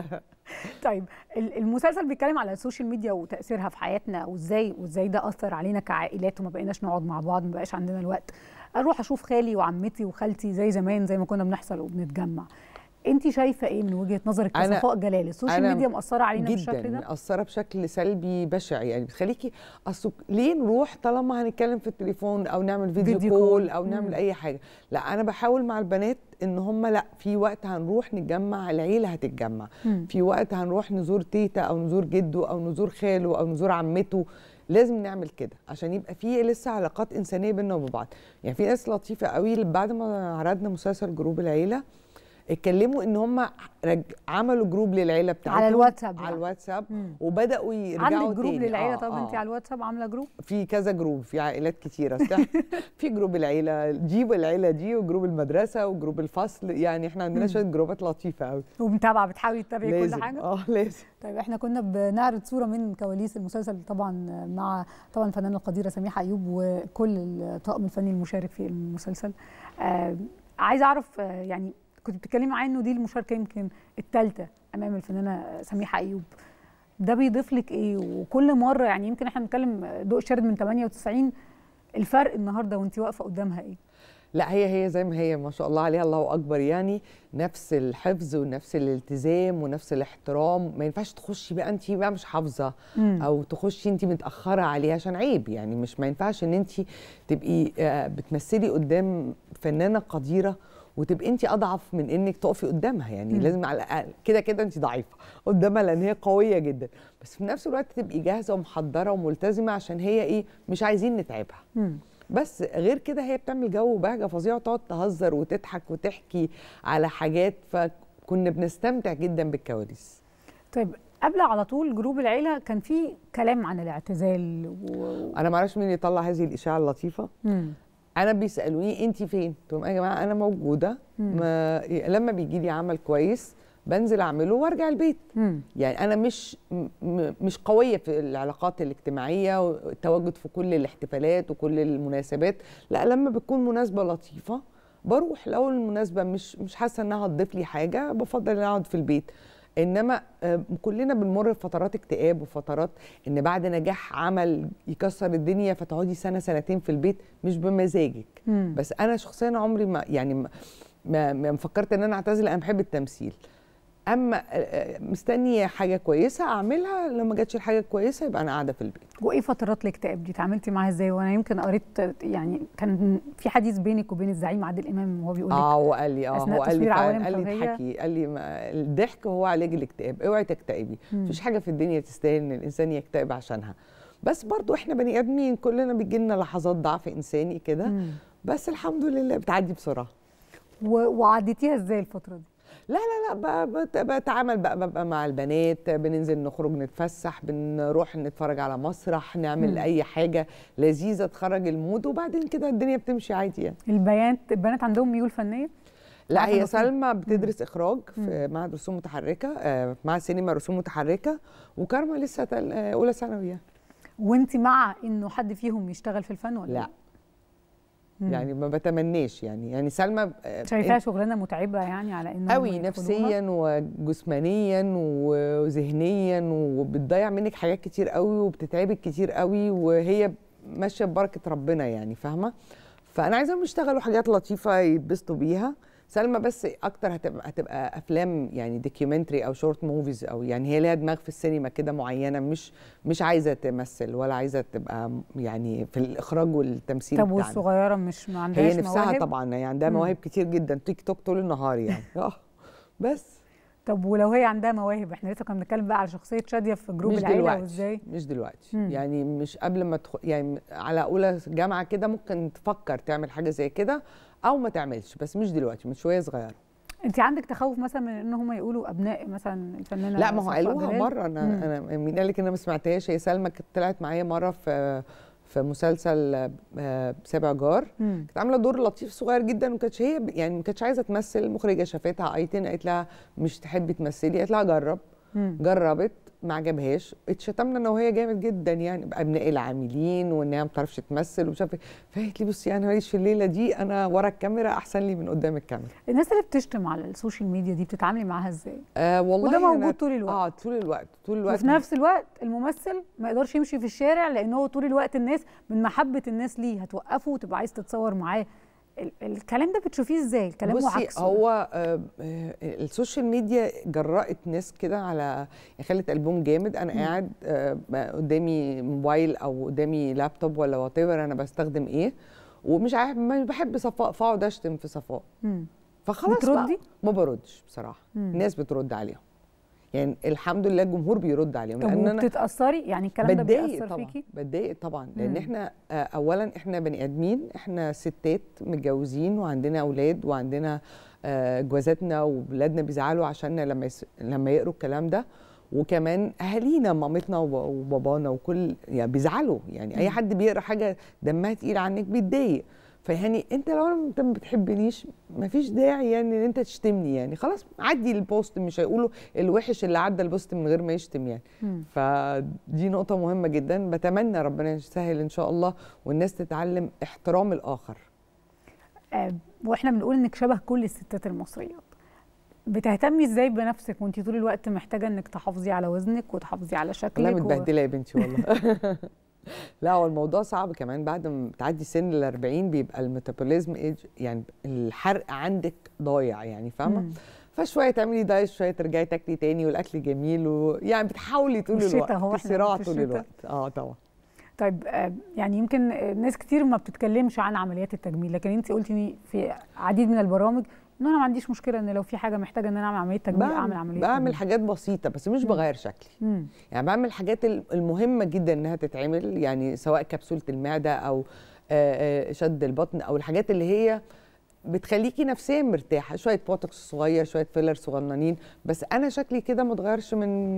طيب المسلسل بيتكلم على السوشيال ميديا وتاثيرها في حياتنا وازاي وازاي ده اثر علينا كعائلات وما بقيناش نقعد مع بعض ما بقاش عندنا الوقت اروح اشوف خالي وعمتي وخالتي زي زمان زي ما كنا بنحصل وبنتجمع انت شايفه ايه من وجهه نظرك كصفاء جلال السوشيال ميديا مأثره علينا
جداً
بالشكل ده
مأثره بشكل سلبي بشع يعني بتخليكي اصل ليه نروح طالما هنتكلم في التليفون او نعمل فيديو, فيديو كول, كول او نعمل مم. اي حاجه لا انا بحاول مع البنات ان هم لا في وقت هنروح نتجمع العيله هتتجمع مم. في وقت هنروح نزور تيتا او نزور جده او نزور خاله او نزور عمته لازم نعمل كده عشان يبقى في لسه علاقات انسانيه بيننا وبين بعض يعني في ناس لطيفه قوي بعد ما عرضنا مسلسل جروب العيله اتكلموا ان هم رج... عملوا جروب للعيله بتاعتهم
على الواتساب
على الواتساب مم. وبداوا يرجعوا
عندك جروب
تاني.
للعيله طب آه انت على الواتساب عامله جروب
في كذا جروب في عائلات كتيره في جروب العيله دي والعيله دي وجروب المدرسه وجروب الفصل يعني احنا عندنا شويه جروبات لطيفه قوي
ومتابعه بتحاولي تتابعي كل حاجه
اه لازم
طيب احنا كنا بنعرض صوره من كواليس المسلسل طبعا مع طبعا الفنانه القديره سميحه ايوب وكل الطاقم الفني المشارك في المسلسل آه عايزه اعرف آه يعني كنت بتتكلمي معايا انه دي المشاركه يمكن الثالثه امام الفنانه سميحه ايوب ده بيضيف لك ايه وكل مره يعني يمكن احنا بنتكلم ضوء الشارد من 98 الفرق النهارده وانت واقفه قدامها ايه
لا هي هي زي ما هي ما شاء الله عليها الله اكبر يعني نفس الحفظ ونفس الالتزام ونفس الاحترام ما ينفعش تخشي بقى انت بقى مش حافظه او تخشي انت متاخره عليها عشان عيب يعني مش ما ينفعش ان انت تبقي بتمثلي قدام فنانه قديره وتبقي انت اضعف من انك تقفي قدامها يعني مم. لازم على الاقل كده كده انت ضعيفه قدامها لان هي قويه جدا بس في نفس الوقت تبقي جاهزه ومحضره وملتزمه عشان هي ايه مش عايزين نتعبها مم. بس غير كده هي بتعمل جو وبهجه فظيعه وتقعد تهزر وتضحك وتحكي على حاجات فكنا بنستمتع جدا بالكواليس
طيب قبل على طول جروب العيله كان في كلام عن الاعتزال
و... انا ما اعرفش مين يطلع هذه الاشاعه اللطيفه مم. انا بيسالوني انت فين قلت لهم يا جماعه انا موجوده
مم.
ما لما بيجي لي عمل كويس بنزل اعمله وارجع البيت
مم.
يعني انا مش م- م- مش قويه في العلاقات الاجتماعيه والتواجد في كل الاحتفالات وكل المناسبات لا لما بتكون مناسبه لطيفه بروح لو المناسبه مش مش حاسه انها هتضيف لي حاجه بفضل ان اقعد في البيت انما آه، كلنا بنمر بفترات اكتئاب وفترات ان بعد نجاح عمل يكسر الدنيا فتقعدي سنه سنتين في البيت مش بمزاجك
مم.
بس انا شخصيا عمري ما يعني ما, ما, ما فكرت ان انا اعتزل انا بحب التمثيل اما آه، آه، مستنيه حاجه كويسه اعملها لو ما جاتش الحاجه كويسه يبقى انا قاعده في البيت
وايه فترات الاكتئاب دي اتعاملتي معاها ازاي وانا يمكن قريت يعني كان في حديث بينك وبين الزعيم عادل امام وهو بيقول لك
اه هو قال لي اه
أثناء
هو قال لي
تصوير
فعلا
عوالم
قال لي
خفية.
اضحكي قال لي ما الضحك هو علاج الاكتئاب اوعي تكتئبي
مم.
مفيش حاجه في الدنيا تستاهل ان الانسان يكتئب عشانها بس برضو احنا بني ادمين كلنا بيجي لنا لحظات ضعف انساني كده
مم.
بس الحمد لله بتعدي بسرعه
و- وعديتيها ازاي الفتره دي
لا لا لا ب- بت- بتعامل بقى ببقى مع البنات بننزل نخرج نتفسح بنروح نتفرج على مسرح نعمل
مم.
اي حاجه لذيذه تخرج المود وبعدين كده الدنيا بتمشي عادي يعني
البيانات البنات عندهم ميول فنيه
لا
عارفة
هي
إنه في-
سلمى بتدرس اخراج في معهد رسوم متحركه آه، معهد سينما رسوم متحركه وكارما لسه تل- آه، اولى ثانوي يعني.
وانت مع انه حد فيهم يشتغل في الفن ولا
لا
مم.
يعني ما بتمناش يعني يعني سلمى آه،
شايفاها
انت-
شغلانه متعبه يعني على انه
قوي نفسيا وجسمانيا وذهنيا وبتضيع منك حاجات كتير قوي وبتتعبك كتير قوي وهي ماشيه ببركه ربنا يعني فاهمه فانا عايزاهم يشتغلوا حاجات لطيفه يتبسطوا بيها سلمى بس اكتر هتبقى هتبقى افلام يعني دوكيومنتري او شورت موفيز او يعني هي ليها دماغ في السينما كده معينه مش مش عايزه تمثل ولا عايزه تبقى يعني في الاخراج والتمثيل
طب
بتاعنا.
والصغيره مش ما عندهاش
هي نفسها
مواهب؟
طبعا هي عندها
مم.
مواهب كتير جدا تيك توك طول النهار يعني اه بس
طب ولو هي عندها مواهب احنا لسه كنا بنتكلم بقى على شخصيه شاديه في جروب
مش
العيله
دلوقتي
وازاي
مش دلوقتي
مم.
يعني مش قبل ما تدخل يعني على اولى جامعه كده ممكن تفكر تعمل حاجه زي كده او ما تعملش بس مش دلوقتي من شويه صغيره
انت عندك تخوف مثلا من ان هم يقولوا ابناء مثلا الفنانه
لا ما هو
صفاء
قالوها
جلال؟
مره انا
مم.
انا مين قال لك ان انا ما سمعتهاش هي سلمى كانت طلعت معايا مره في في مسلسل آه، سابع جار
مم.
كانت عامله دور لطيف صغير جدا وما كانتش هي يعني ما كانتش عايزه تمثل المخرجه شافتها ايتين قالت لها مش تحبي تمثلي قالت لها جرب
مم.
جربت ما عجبهاش اتشتمنا ان هي جامد جدا يعني بابناء العاملين وانها ما بتعرفش تمثل ومش عارفه إيه. فقالت لي بصي انا ماليش في الليله دي انا ورا الكاميرا احسن لي من قدام الكاميرا
الناس اللي بتشتم على السوشيال ميديا دي بتتعاملي معاها ازاي
آه والله
وده
أنا-
موجود طول الوقت
اه طول الوقت طول الوقت
وفي نفس الوقت الممثل ما يقدرش يمشي في الشارع لان هو طول الوقت الناس من محبه الناس ليه هتوقفه وتبقى عايز تتصور معاه ال- الكلام ده بتشوفيه ازاي الكلام
بصي
وعكسه
هو آه، آه، السوشيال ميديا جرأت ناس كده على يعني خلت ألبوم جامد انا
مم.
قاعد آه، قدامي موبايل او قدامي لابتوب ولا وات انا بستخدم ايه ومش عارف ما بحب صفاء فاقعد اشتم في صفاء
مم.
فخلاص
بتردي؟
بقى ما بردش بصراحه
مم.
الناس بترد عليهم يعني الحمد لله الجمهور بيرد عليهم
طب
لان انا
وبتتاثري يعني الكلام ده
بتضايق
بيأثر
طبعا
فيكي
بتضايق طبعا لان
مم.
احنا آه، اولا احنا بني ادمين احنا ستات متجوزين وعندنا اولاد وعندنا آه، جوازاتنا وولادنا بيزعلوا عشاننا لما يس... لما يقروا الكلام ده وكمان اهالينا مامتنا وب- وبابانا وكل يعني بيزعلوا يعني اي
مم.
حد بيقرا حاجه دمها تقيل عنك بيتضايق فيعني انت لو أنا- انت ما بتحبنيش مفيش داعي يعني ان انت تشتمني يعني خلاص عدي البوست مش هيقولوا الوحش اللي عدى البوست من غير ما يشتم يعني
مم.
فدي نقطة مهمة جدا بتمنى ربنا يسهل إن شاء الله والناس تتعلم احترام الآخر
آه، واحنا بنقول انك شبه كل الستات المصريات بتهتمي ازاي بنفسك وانت طول الوقت محتاجه انك تحافظي على وزنك وتحافظي على شكلك
والله
و-
متبهدلة يا بنتي والله لا هو الموضوع صعب كمان بعد ما تعدي سن ال 40 بيبقى الميتابوليزم ايج يعني الحرق عندك ضايع يعني فاهمه
مم.
فشويه تعملي دايت شويه ترجعي تاكلي تاني والاكل جميل ويعني بتحاولي طول
والشتا
الوقت
أهو
في
إحنا
صراع
في
طول
الشتا.
الوقت اه طبعا
طيب آه، يعني يمكن آه، ناس كتير ما بتتكلمش عن عمليات التجميل لكن انت قلتي في عديد من البرامج ان انا ما عنديش مشكله ان لو في حاجه محتاجه ان انا اعمل عمليه تجميل اعمل عمليه
بعمل
تجميل.
حاجات بسيطه بس مش
مم.
بغير شكلي
مم.
يعني بعمل الحاجات ال- المهمه جدا انها تتعمل يعني سواء كبسوله المعده او آه، آه، شد البطن او الحاجات اللي هي بتخليكي نفسيا مرتاحه شويه بوتوكس صغير شويه فيلر صغننين بس انا شكلي كده ما اتغيرش من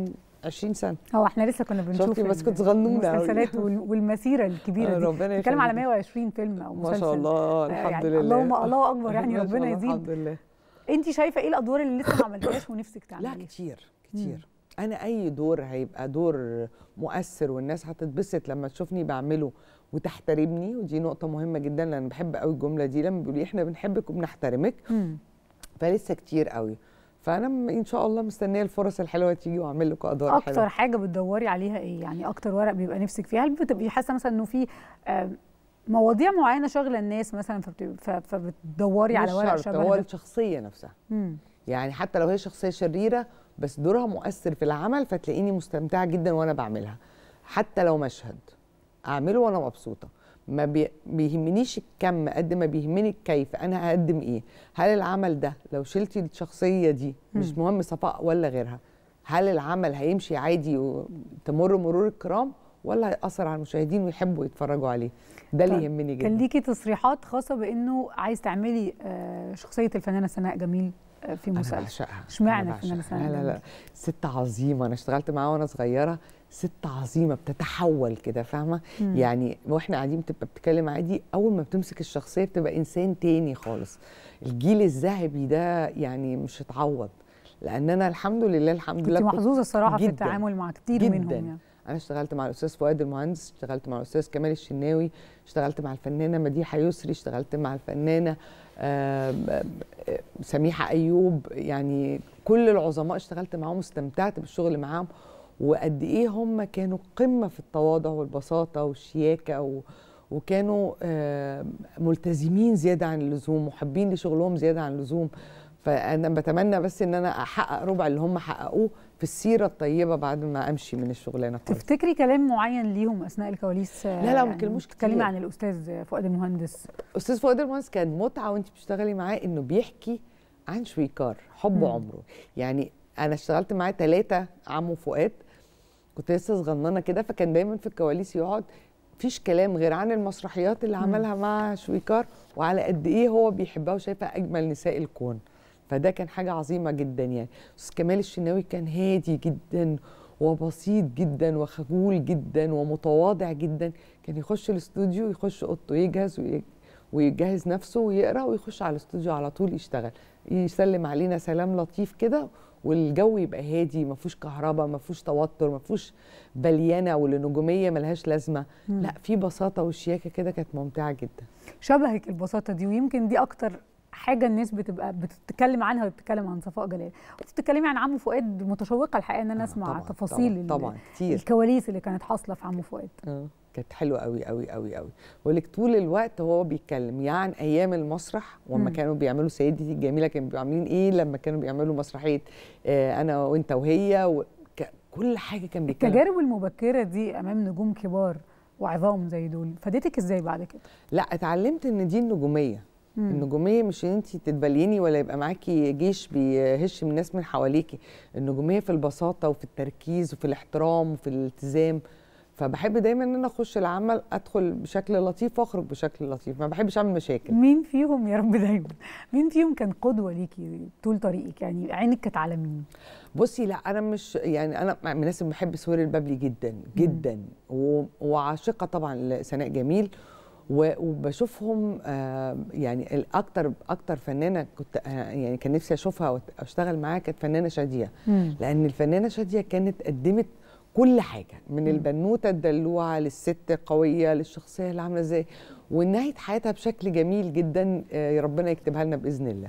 20 سنه
هو احنا لسه كنا بنشوف
شفتي بس كنت صغنونه أوي.
المسلسلات وال- والمسيره الكبيره
آه،
دي
ربنا
بنتكلم على
يخليك.
120 فيلم او
ما
مسلسل
شاء الله
آه،
الحمد
يعني
لله
اللهم الله اكبر يعني
ما شاء
ربنا
الله،
يزيد
الحمد لله
انت شايفه ايه الادوار اللي لسه ما عملتهاش ونفسك تعمليها
لا كتير كتير انا اي دور هيبقى دور مؤثر والناس هتتبسط لما تشوفني بعمله وتحترمني ودي نقطه مهمه جدا لان بحب قوي الجمله دي لما بيقولوا لي احنا بنحبك وبنحترمك
مم.
فلسه كتير قوي فانا م- ان شاء الله مستنيه الفرص الحلوه تيجي واعمل لكم ادوار
اكتر
حلوه
حاجه بتدوري عليها ايه يعني اكتر ورق بيبقى نفسك فيه هل بتبقي حاسه مثلا انه في آه، مواضيع معينه شاغله الناس مثلا فبت- ف- فبتدوري على
مش
ورق
شرط،
شبه
هو
ده؟
الشخصيه نفسها
مم.
يعني حتى لو هي شخصيه شريره بس دورها مؤثر في العمل فتلاقيني مستمتعه جدا وانا بعملها حتى لو مشهد اعمله وانا مبسوطه ما بي- بيهمنيش الكم قد ما بيهمني الكيف انا هقدم ايه هل العمل ده لو شلتي الشخصيه دي مش
مم.
مهم صفاء ولا غيرها هل العمل هيمشي عادي وتمر مرور الكرام ولا هيأثر على المشاهدين ويحبوا يتفرجوا عليه ده اللي
طيب،
يهمني جدا
كان ليكي تصريحات خاصه بانه عايز تعملي آه، شخصيه الفنانه سناء جميل آه، في
انا
مسلسل
بعشقها
اشمعنى
أنا
الفنانه
بعشقها.
سناء
لا لا لا
جميل؟
ست عظيمه انا اشتغلت معاها وانا صغيره ست عظيمه بتتحول كده فاهمه
مم.
يعني واحنا قاعدين بتبقى بتتكلم عادي اول ما بتمسك الشخصيه بتبقى انسان تاني خالص الجيل الذهبي ده يعني مش هتعوض لان انا الحمد لله الحمد لله
كنت
كنت-
محظوظه الصراحه في
جداً،
التعامل مع كتير
جداً.
منهم يعني
انا اشتغلت مع الاستاذ فؤاد المهندس اشتغلت مع الاستاذ كمال الشناوي اشتغلت مع الفنانه مديحه يسري اشتغلت مع الفنانه آم، آم، آم، سميحه ايوب يعني كل العظماء اشتغلت معاهم استمتعت بالشغل معاهم وقد ايه هم كانوا قمه في التواضع والبساطه والشياكه و وكانوا آم، ملتزمين زياده عن اللزوم محبين لشغلهم زياده عن اللزوم فانا بتمنى بس ان انا احقق ربع اللي هم حققوه في السيره الطيبه بعد ما امشي من الشغلانه خالص
تفتكري كلام معين ليهم اثناء الكواليس آه،
لا، لا، ما
يعني
كلموش
بتتكلمي
كتير.
عن الاستاذ فؤاد المهندس
استاذ فؤاد المهندس كان متعه وانت بتشتغلي معاه انه بيحكي عن شويكار حب
مم.
عمره يعني انا اشتغلت معاه ثلاثه عمو فؤاد كنت لسه صغننه كده فكان دايما في الكواليس يقعد مفيش كلام غير عن المسرحيات اللي
مم.
عملها مع شويكار وعلى قد ايه هو بيحبها وشايفها اجمل نساء الكون فده كان حاجه عظيمه جدا يعني استاذ كمال الشناوي كان هادي جدا وبسيط جدا وخجول جدا ومتواضع جدا كان يخش الاستوديو يخش اوضته يجهز وي- ويجهز نفسه ويقرا ويخش على الاستوديو على طول يشتغل يسلم علينا سلام لطيف كده والجو يبقى هادي ما فيهوش كهرباء ما فيهوش توتر ما فيهوش بليانه والنجوميه ملهاش لازمه
مم.
لا في بساطه وشياكه كده كانت ممتعه جدا
شبهك البساطه دي ويمكن دي اكتر حاجه الناس بتبقى بتتكلم عنها وبتتكلم عن صفاء جلال وبتتكلمي عن عمو فؤاد متشوقه الحقيقه ان انا اسمع
طبعاً،
تفاصيل
طبعاً،
ال-
طبعاً، كتير.
الكواليس اللي كانت حاصله في عمو فؤاد
اه كانت حلوه قوي قوي قوي قوي بقول لك طول الوقت هو بيتكلم يا عن ايام المسرح وما
مم.
كانوا بيعملوا سيدتي الجميله كانوا بيبقوا عاملين ايه لما كانوا بيعملوا مسرحيه آه انا وانت وهي و... ك... كل حاجه كان بيتكلم
التجارب المبكره دي امام نجوم كبار وعظام زي دول فادتك ازاي بعد كده
لا اتعلمت ان دي النجوميه
مم.
النجوميه مش ان انت تتبليني ولا يبقى معاكي جيش بيهش من الناس من حواليكي النجوميه في البساطه وفي التركيز وفي الاحترام وفي الالتزام فبحب دايما ان انا اخش العمل ادخل بشكل لطيف واخرج بشكل لطيف ما بحبش اعمل مشاكل
مين فيهم يا رب دايما مين فيهم كان قدوه ليكي طول طريقك يعني عينك كانت على مين
بصي لا انا مش يعني انا من الناس اللي بحب سهير البابلي جدا جدا و- وعاشقه طبعا لسناء جميل و- وبشوفهم آه، يعني الاكتر اكتر فنانه كنت آه، يعني كان نفسي اشوفها واشتغل معاها كانت فنانه شاديه
مم.
لان الفنانه شاديه كانت قدمت كل حاجه من البنوته الدلوعه للست القويه للشخصيه اللي عامله ازاي ونهايه حياتها بشكل جميل جدا آه، ربنا يكتبها لنا باذن الله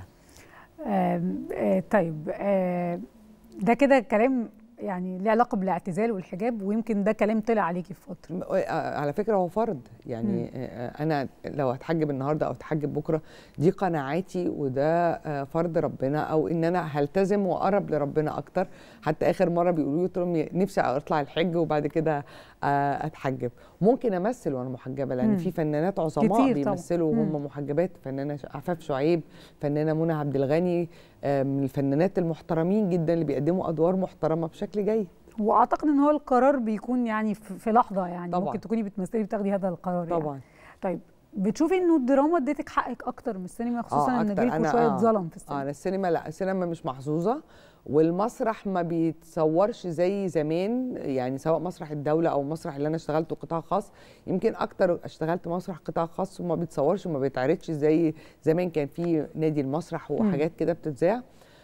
آم، آه طيب آه ده كده كلام يعني ليه علاقه بالاعتزال والحجاب ويمكن ده كلام طلع عليكي في فتره
آه، على فكره هو فرض يعني
مم.
آه، انا لو هتحجب النهارده او هتحجب بكره دي قناعاتي وده آه، فرض ربنا او ان انا هلتزم واقرب لربنا اكتر حتى اخر مره بيقولوا لي قلت لهم نفسي اطلع الحج وبعد كده آه، اتحجب ممكن امثل وانا محجبه لان
مم.
في فنانات عظماء
كتير طبعاً.
بيمثلوا
مم.
وهم محجبات فنانه عفاف شعيب فنانه منى عبد الغني آه، من الفنانات المحترمين جدا اللي بيقدموا ادوار محترمه بشكل جيد
واعتقد ان هو القرار بيكون يعني في في لحظه يعني
طبعاً.
ممكن تكوني بتمثلي بتاخدي هذا القرار
طبعا
يعني. طيب بتشوفي انه الدراما اديتك حقك اكتر من السينما خصوصا ان
أكتر.
جيلكم
أنا-
شويه
آه.
اتظلم في السينما
اه انا السينما لا السينما مش محظوظه والمسرح ما بيتصورش زي زمان يعني سواء مسرح الدوله او مسرح اللي انا اشتغلته قطاع خاص يمكن اكتر اشتغلت مسرح قطاع خاص وما بيتصورش وما بيتعرضش زي زمان كان في نادي المسرح وحاجات كده بتتذاع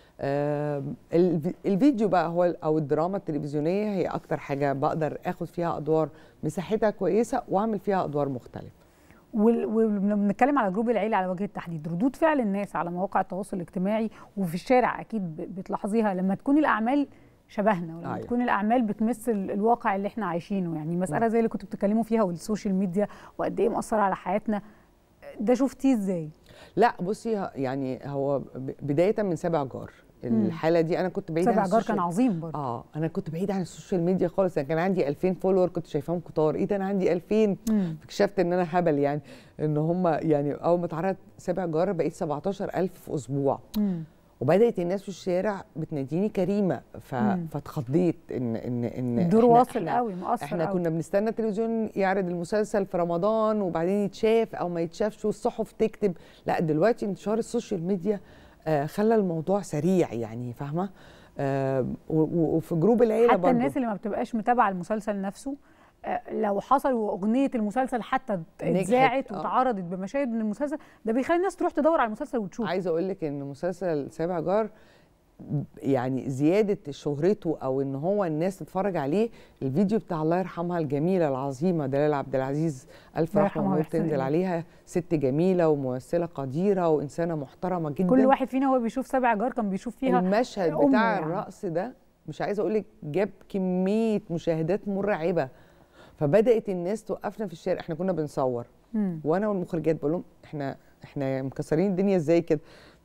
آم، الفي- الفيديو بقى هو ال- او الدراما التلفزيونيه هي اكتر حاجه بقدر اخد فيها ادوار مساحتها كويسه واعمل فيها ادوار مختلفه
وال- ولما بنتكلم على جروب العيله على وجه التحديد ردود فعل الناس على مواقع التواصل الاجتماعي وفي الشارع اكيد ب- بتلاحظيها لما تكون الاعمال شبهنا ولما
أيوة.
تكون الاعمال بتمثل الواقع اللي احنا عايشينه يعني مساله زي اللي كنتوا بتتكلموا فيها والسوشيال ميديا وقد ايه مأثره على حياتنا ده شفتيه ازاي؟
لا بصي ه- يعني هو ب- بدايه من سبع جار
مم.
الحاله دي انا كنت بعيده
سبع
عن
جار
السوشيال-
كان عظيم برضه
اه انا كنت بعيده عن السوشيال ميديا خالص انا كان عندي 2000 فولور كنت شايفاهم كتار ايه ده انا عندي 2000
مم.
اكتشفت ان انا هبل يعني ان هم يعني اول ما اتعرض سبع جار بقيت 17000 في اسبوع
مم.
وبدات الناس في الشارع بتناديني كريمه ف...
مم.
فاتخضيت ان ان ان
الدور
إحنا-
واصل
إحنا-
قوي مؤثر
احنا
قوي.
كنا بنستنى التلفزيون يعرض المسلسل في رمضان وبعدين يتشاف او ما يتشافش والصحف تكتب لا دلوقتي انتشار السوشيال ميديا آه خلى الموضوع سريع يعني فاهمه آه و- و- وفي جروب العيله
حتى
برضو
الناس اللي ما بتبقاش متابعه المسلسل نفسه آه، لو حصل واغنيه المسلسل حتى اتذاعت
آه.
واتعرضت بمشاهد من المسلسل ده بيخلي الناس تروح تدور على المسلسل وتشوف
عايزه اقول لك ان مسلسل سابع جار يعني زياده شهرته او ان هو الناس تتفرج عليه الفيديو بتاع الله يرحمها الجميله العظيمه دلال عبد العزيز الف
الله
رحمه
يرحمها
ونور
ويحسن
تنزل
إليها.
عليها ست جميله وممثله قديره وانسانه محترمه جدا
كل واحد فينا وهو بيشوف سبع جار كان بيشوف فيها
المشهد
أمه
بتاع
يعني.
الرقص ده مش عايزه اقول لك جاب كميه مشاهدات مرعبه فبدات الناس توقفنا في الشارع احنا كنا بنصور
مم.
وانا والمخرجات بقول لهم احنا احنا مكسرين الدنيا ازاي كده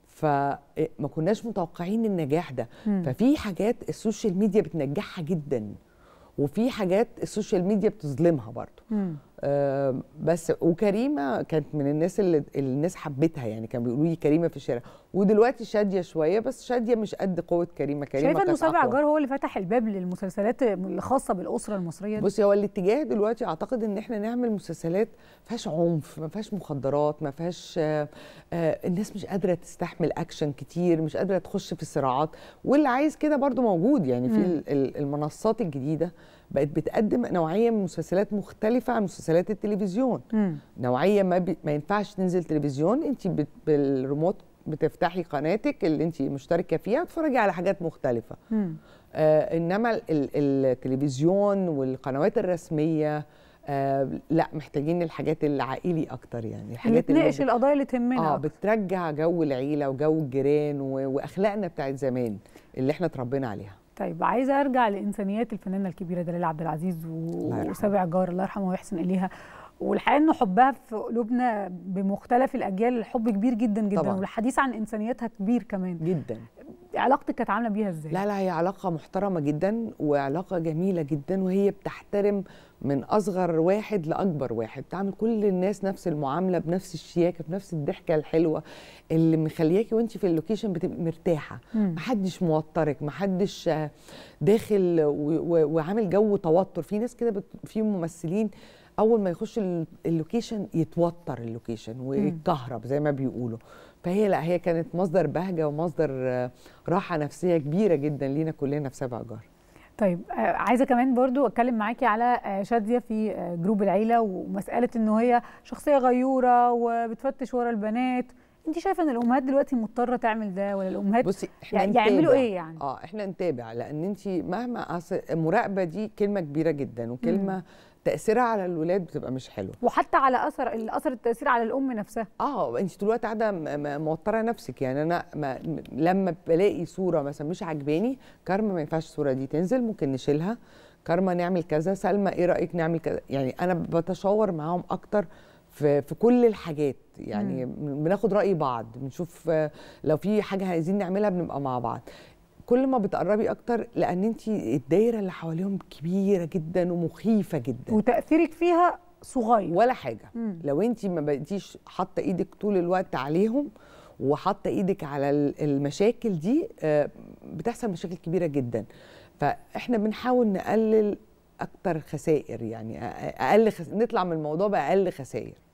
فما كناش متوقعين النجاح ده
مم.
ففي حاجات السوشيال ميديا بتنجحها جدا وفي حاجات السوشيال ميديا بتظلمها برضو
مم.
آه بس وكريمه كانت من الناس اللي اللي الناس حبتها يعني كانوا بيقولوا لي كريمه في الشارع ودلوقتي شاديه شويه بس شاديه مش قد قوه كريمه كريمه
شايفه انه
كانت
سبع
أقوى.
جار هو اللي فتح الباب للمسلسلات الخاصه بالاسره المصريه دي
بصي هو الاتجاه دلوقتي اعتقد ان احنا نعمل مسلسلات ما فيهاش عنف ما فيهاش مخدرات ما فيهاش آه، آه، الناس مش قادره تستحمل اكشن كتير مش قادره تخش في الصراعات واللي عايز كده برضو موجود يعني في
مم.
ال- ال- المنصات الجديده بقت بتقدم نوعيه من مسلسلات مختلفه عن مسلسلات التلفزيون
مم.
نوعيه ما, بي ما ينفعش تنزل تلفزيون انت بت بالريموت بتفتحي قناتك اللي انت مشتركه فيها وتتفرجي على حاجات مختلفه
مم.
آه انما ال- ال- التلفزيون والقنوات الرسميه آه لا محتاجين الحاجات العائلي اكتر يعني
اللي
الحاجات
تناقش
بت-
القضايا اللي تهمنا
اه
أكتر.
بترجع جو العيله وجو الجيران و- واخلاقنا بتاعت زمان اللي احنا اتربينا عليها
طيب عايزه ارجع لانسانيات الفنانه الكبيره دلال عبد العزيز و-
الله يرحمها.
وسابع جار الله يرحمه ويحسن اليها والحقيقه انه حبها في قلوبنا بمختلف الاجيال حب كبير جدا جدا
طبعاً.
والحديث عن انسانيتها كبير كمان
جدا
علاقتك كانت عامله بيها ازاي
لا لا هي علاقة محترمة جدا وعلاقة جميلة جدا وهي بتحترم من أصغر واحد لأكبر واحد بتعمل كل الناس نفس المعاملة بنفس الشياكة بنفس الضحكة الحلوة اللي مخلياكي وانت في اللوكيشن بتبقي مرتاحة
مم.
محدش موترك محدش آه، داخل و- و- وعامل جو توتر في ناس كده بت- في ممثلين اول ما يخش ال- اللوكيشن يتوتر اللوكيشن ويتكهرب زي ما بيقولوا فهي لا هي كانت مصدر بهجه ومصدر آه، راحه نفسيه كبيره جدا لينا كلنا في سبع جار
طيب آه، عايزه كمان برضو اتكلم معاكي على آه، شاديه في آه، جروب العيله ومساله انه هي شخصيه غيوره وبتفتش ورا البنات انت شايفه ان الامهات دلوقتي مضطره تعمل ده ولا الامهات
بصي احنا
يع- يعملوا
نتابع.
ايه يعني
اه احنا نتابع لان انت مهما أص- المراقبه دي كلمه كبيره جدا وكلمه تاثيرها على الولاد بتبقى مش حلوه
وحتى على اثر الاثر التاثير على الام نفسها
اه انت طول الوقت قاعده م- م- موتره نفسك يعني انا ما م- لما بلاقي صوره مثلا مش عاجباني كارما ما ينفعش الصوره دي تنزل ممكن نشيلها كارما نعمل كذا سلمى ايه رايك نعمل كذا يعني انا بتشاور معاهم اكتر في في كل الحاجات يعني بناخد راي بعض بنشوف آه، لو في حاجه عايزين نعملها بنبقى مع بعض كل ما بتقربي اكتر لان انت الدايره اللي حواليهم كبيره جدا ومخيفه جدا
وتاثيرك فيها صغير
ولا حاجه
مم.
لو انت ما بقيتيش حاطه ايدك طول الوقت عليهم وحاطه ايدك على ال- المشاكل دي آه، بتحصل مشاكل كبيره جدا فاحنا بنحاول نقلل اكتر خسائر يعني أ- اقل خس... نطلع من الموضوع باقل خسائر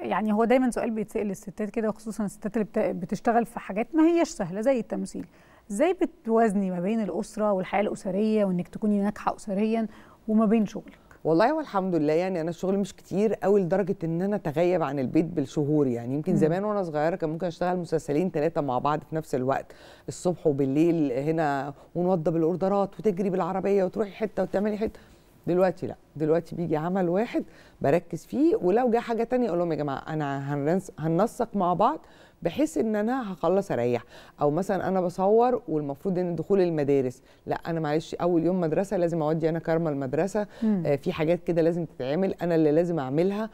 يعني هو دايما سؤال بيتسال للستات كده وخصوصا الستات اللي بت- بتشتغل في حاجات ما هيش سهله زي التمثيل ازاي بتوازني ما بين الاسره والحياه الاسريه وانك تكوني ناجحه اسريا وما بين شغلك
والله والحمد لله يعني انا الشغل مش كتير قوي لدرجه ان انا اتغيب عن البيت بالشهور يعني يمكن
مم.
زمان وانا صغيره كان ممكن اشتغل مسلسلين ثلاثه مع بعض في نفس الوقت الصبح وبالليل هنا ونوضب الاوردرات وتجري بالعربيه وتروحي حته وتعملي حته دلوقتي لا دلوقتي بيجي عمل واحد بركز فيه ولو جه حاجه تانية اقول لهم يا جماعه انا هنرنس- هننسق مع بعض بحيث ان انا هخلص اريح او مثلا انا بصور والمفروض ان دخول المدارس لا انا معلش اول يوم مدرسه لازم اودي انا كارما المدرسه
مم.
آه في حاجات كده لازم تتعمل انا اللي لازم اعملها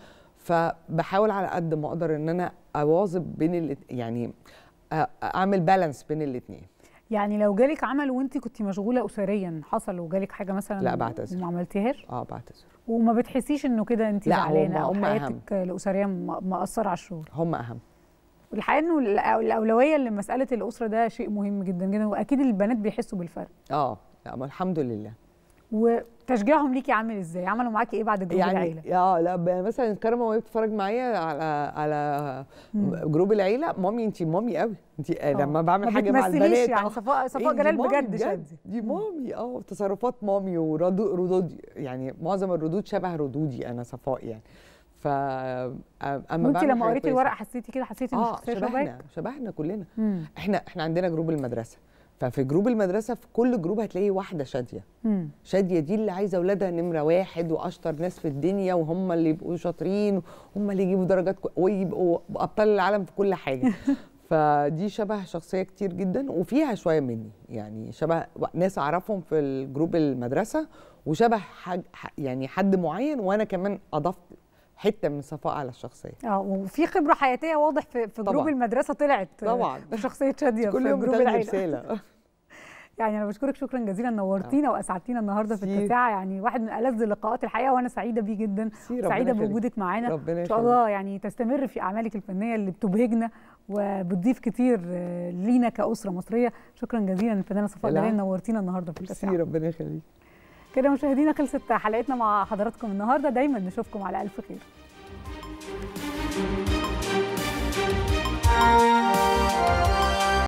فبحاول على قد ما اقدر ان انا اواظب بين ال يعني آه، اعمل بالانس بين الاثنين
يعني لو جالك عمل وانت كنت مشغوله اسريا حصل وجالك حاجه مثلا
لا بعتذر.
وما عملتيهاش
اه بعتذر
وما بتحسيش انه كده انت
لا،
زعلانه
هم-
او
هم
حياتك الاسريه م- مأثره على الشغل
هم اهم
الحقيقه انه الأ- الاولويه لمساله الاسره ده شيء مهم جدا جدا واكيد البنات بيحسوا بالفرق
اه لا ما الحمد لله
وتشجيعهم ليكي عامل ازاي عملوا معاكي ايه بعد جروب
يعني
العيله
اه لا ب- مثلا كرمه وهي بتتفرج معايا على على جروب العيله مامي انت مامي قوي انت لما بعمل
ما
حاجه مع
بتمثليش
البنات
يعني
آه.
صفاء- صفاء
إيه دي
جلال
مامي
بجد شادي.
دي مامي اه تصرفات مامي وردود يعني معظم الردود شبه ردودي انا صفاء يعني ف اما
وانت
بعمل
لما
حاجة
قريتي
كويسة-
الورق حسيتي كده حسيتي ان
اه
الشخصيه
شبهنا
شبهك
شبهنا كلنا
مم.
احنا احنا عندنا جروب المدرسه ففي جروب المدرسه في كل جروب هتلاقي واحده شاديه
مم.
شاديه دي اللي عايزه اولادها نمره واحد واشطر ناس في الدنيا وهم اللي يبقوا شاطرين وهم اللي يجيبوا درجات كو... ويبقوا ابطال العالم في كل حاجه فدي شبه شخصيه كتير جدا وفيها شويه مني يعني شبه ناس اعرفهم في الجروب المدرسه وشبه حاج... ح- يعني حد معين وانا كمان اضفت حته من صفاء على الشخصيه
اه وفي خبره حياتيه واضح في, في جروب
طبعاً.
المدرسه طلعت
طبعاً.
في شخصيه شاديه
كل
في
يوم
جروب
بتاخدي
العيله
رساله
يعني انا بشكرك شكرا جزيلا نورتينا واسعدتينا النهارده في
ميرسي.
التساعه يعني واحد من الذ اللقاءات الحقيقه وانا سعيده بيه جدا
ربنا
سعيده
يخليك.
بوجودك معانا
ربنا
ان شاء
يخليك.
الله يعني تستمر في اعمالك الفنيه اللي بتبهجنا وبتضيف كتير آه، لينا كاسره مصريه شكرا جزيلا الفنانه صفاء
العفو.
جلال نورتينا النهارده في التساعه
ميرسي ربنا يخليك
كده مشاهدينا خلصت حلقتنا مع حضراتكم النهارده دايما نشوفكم على الف خير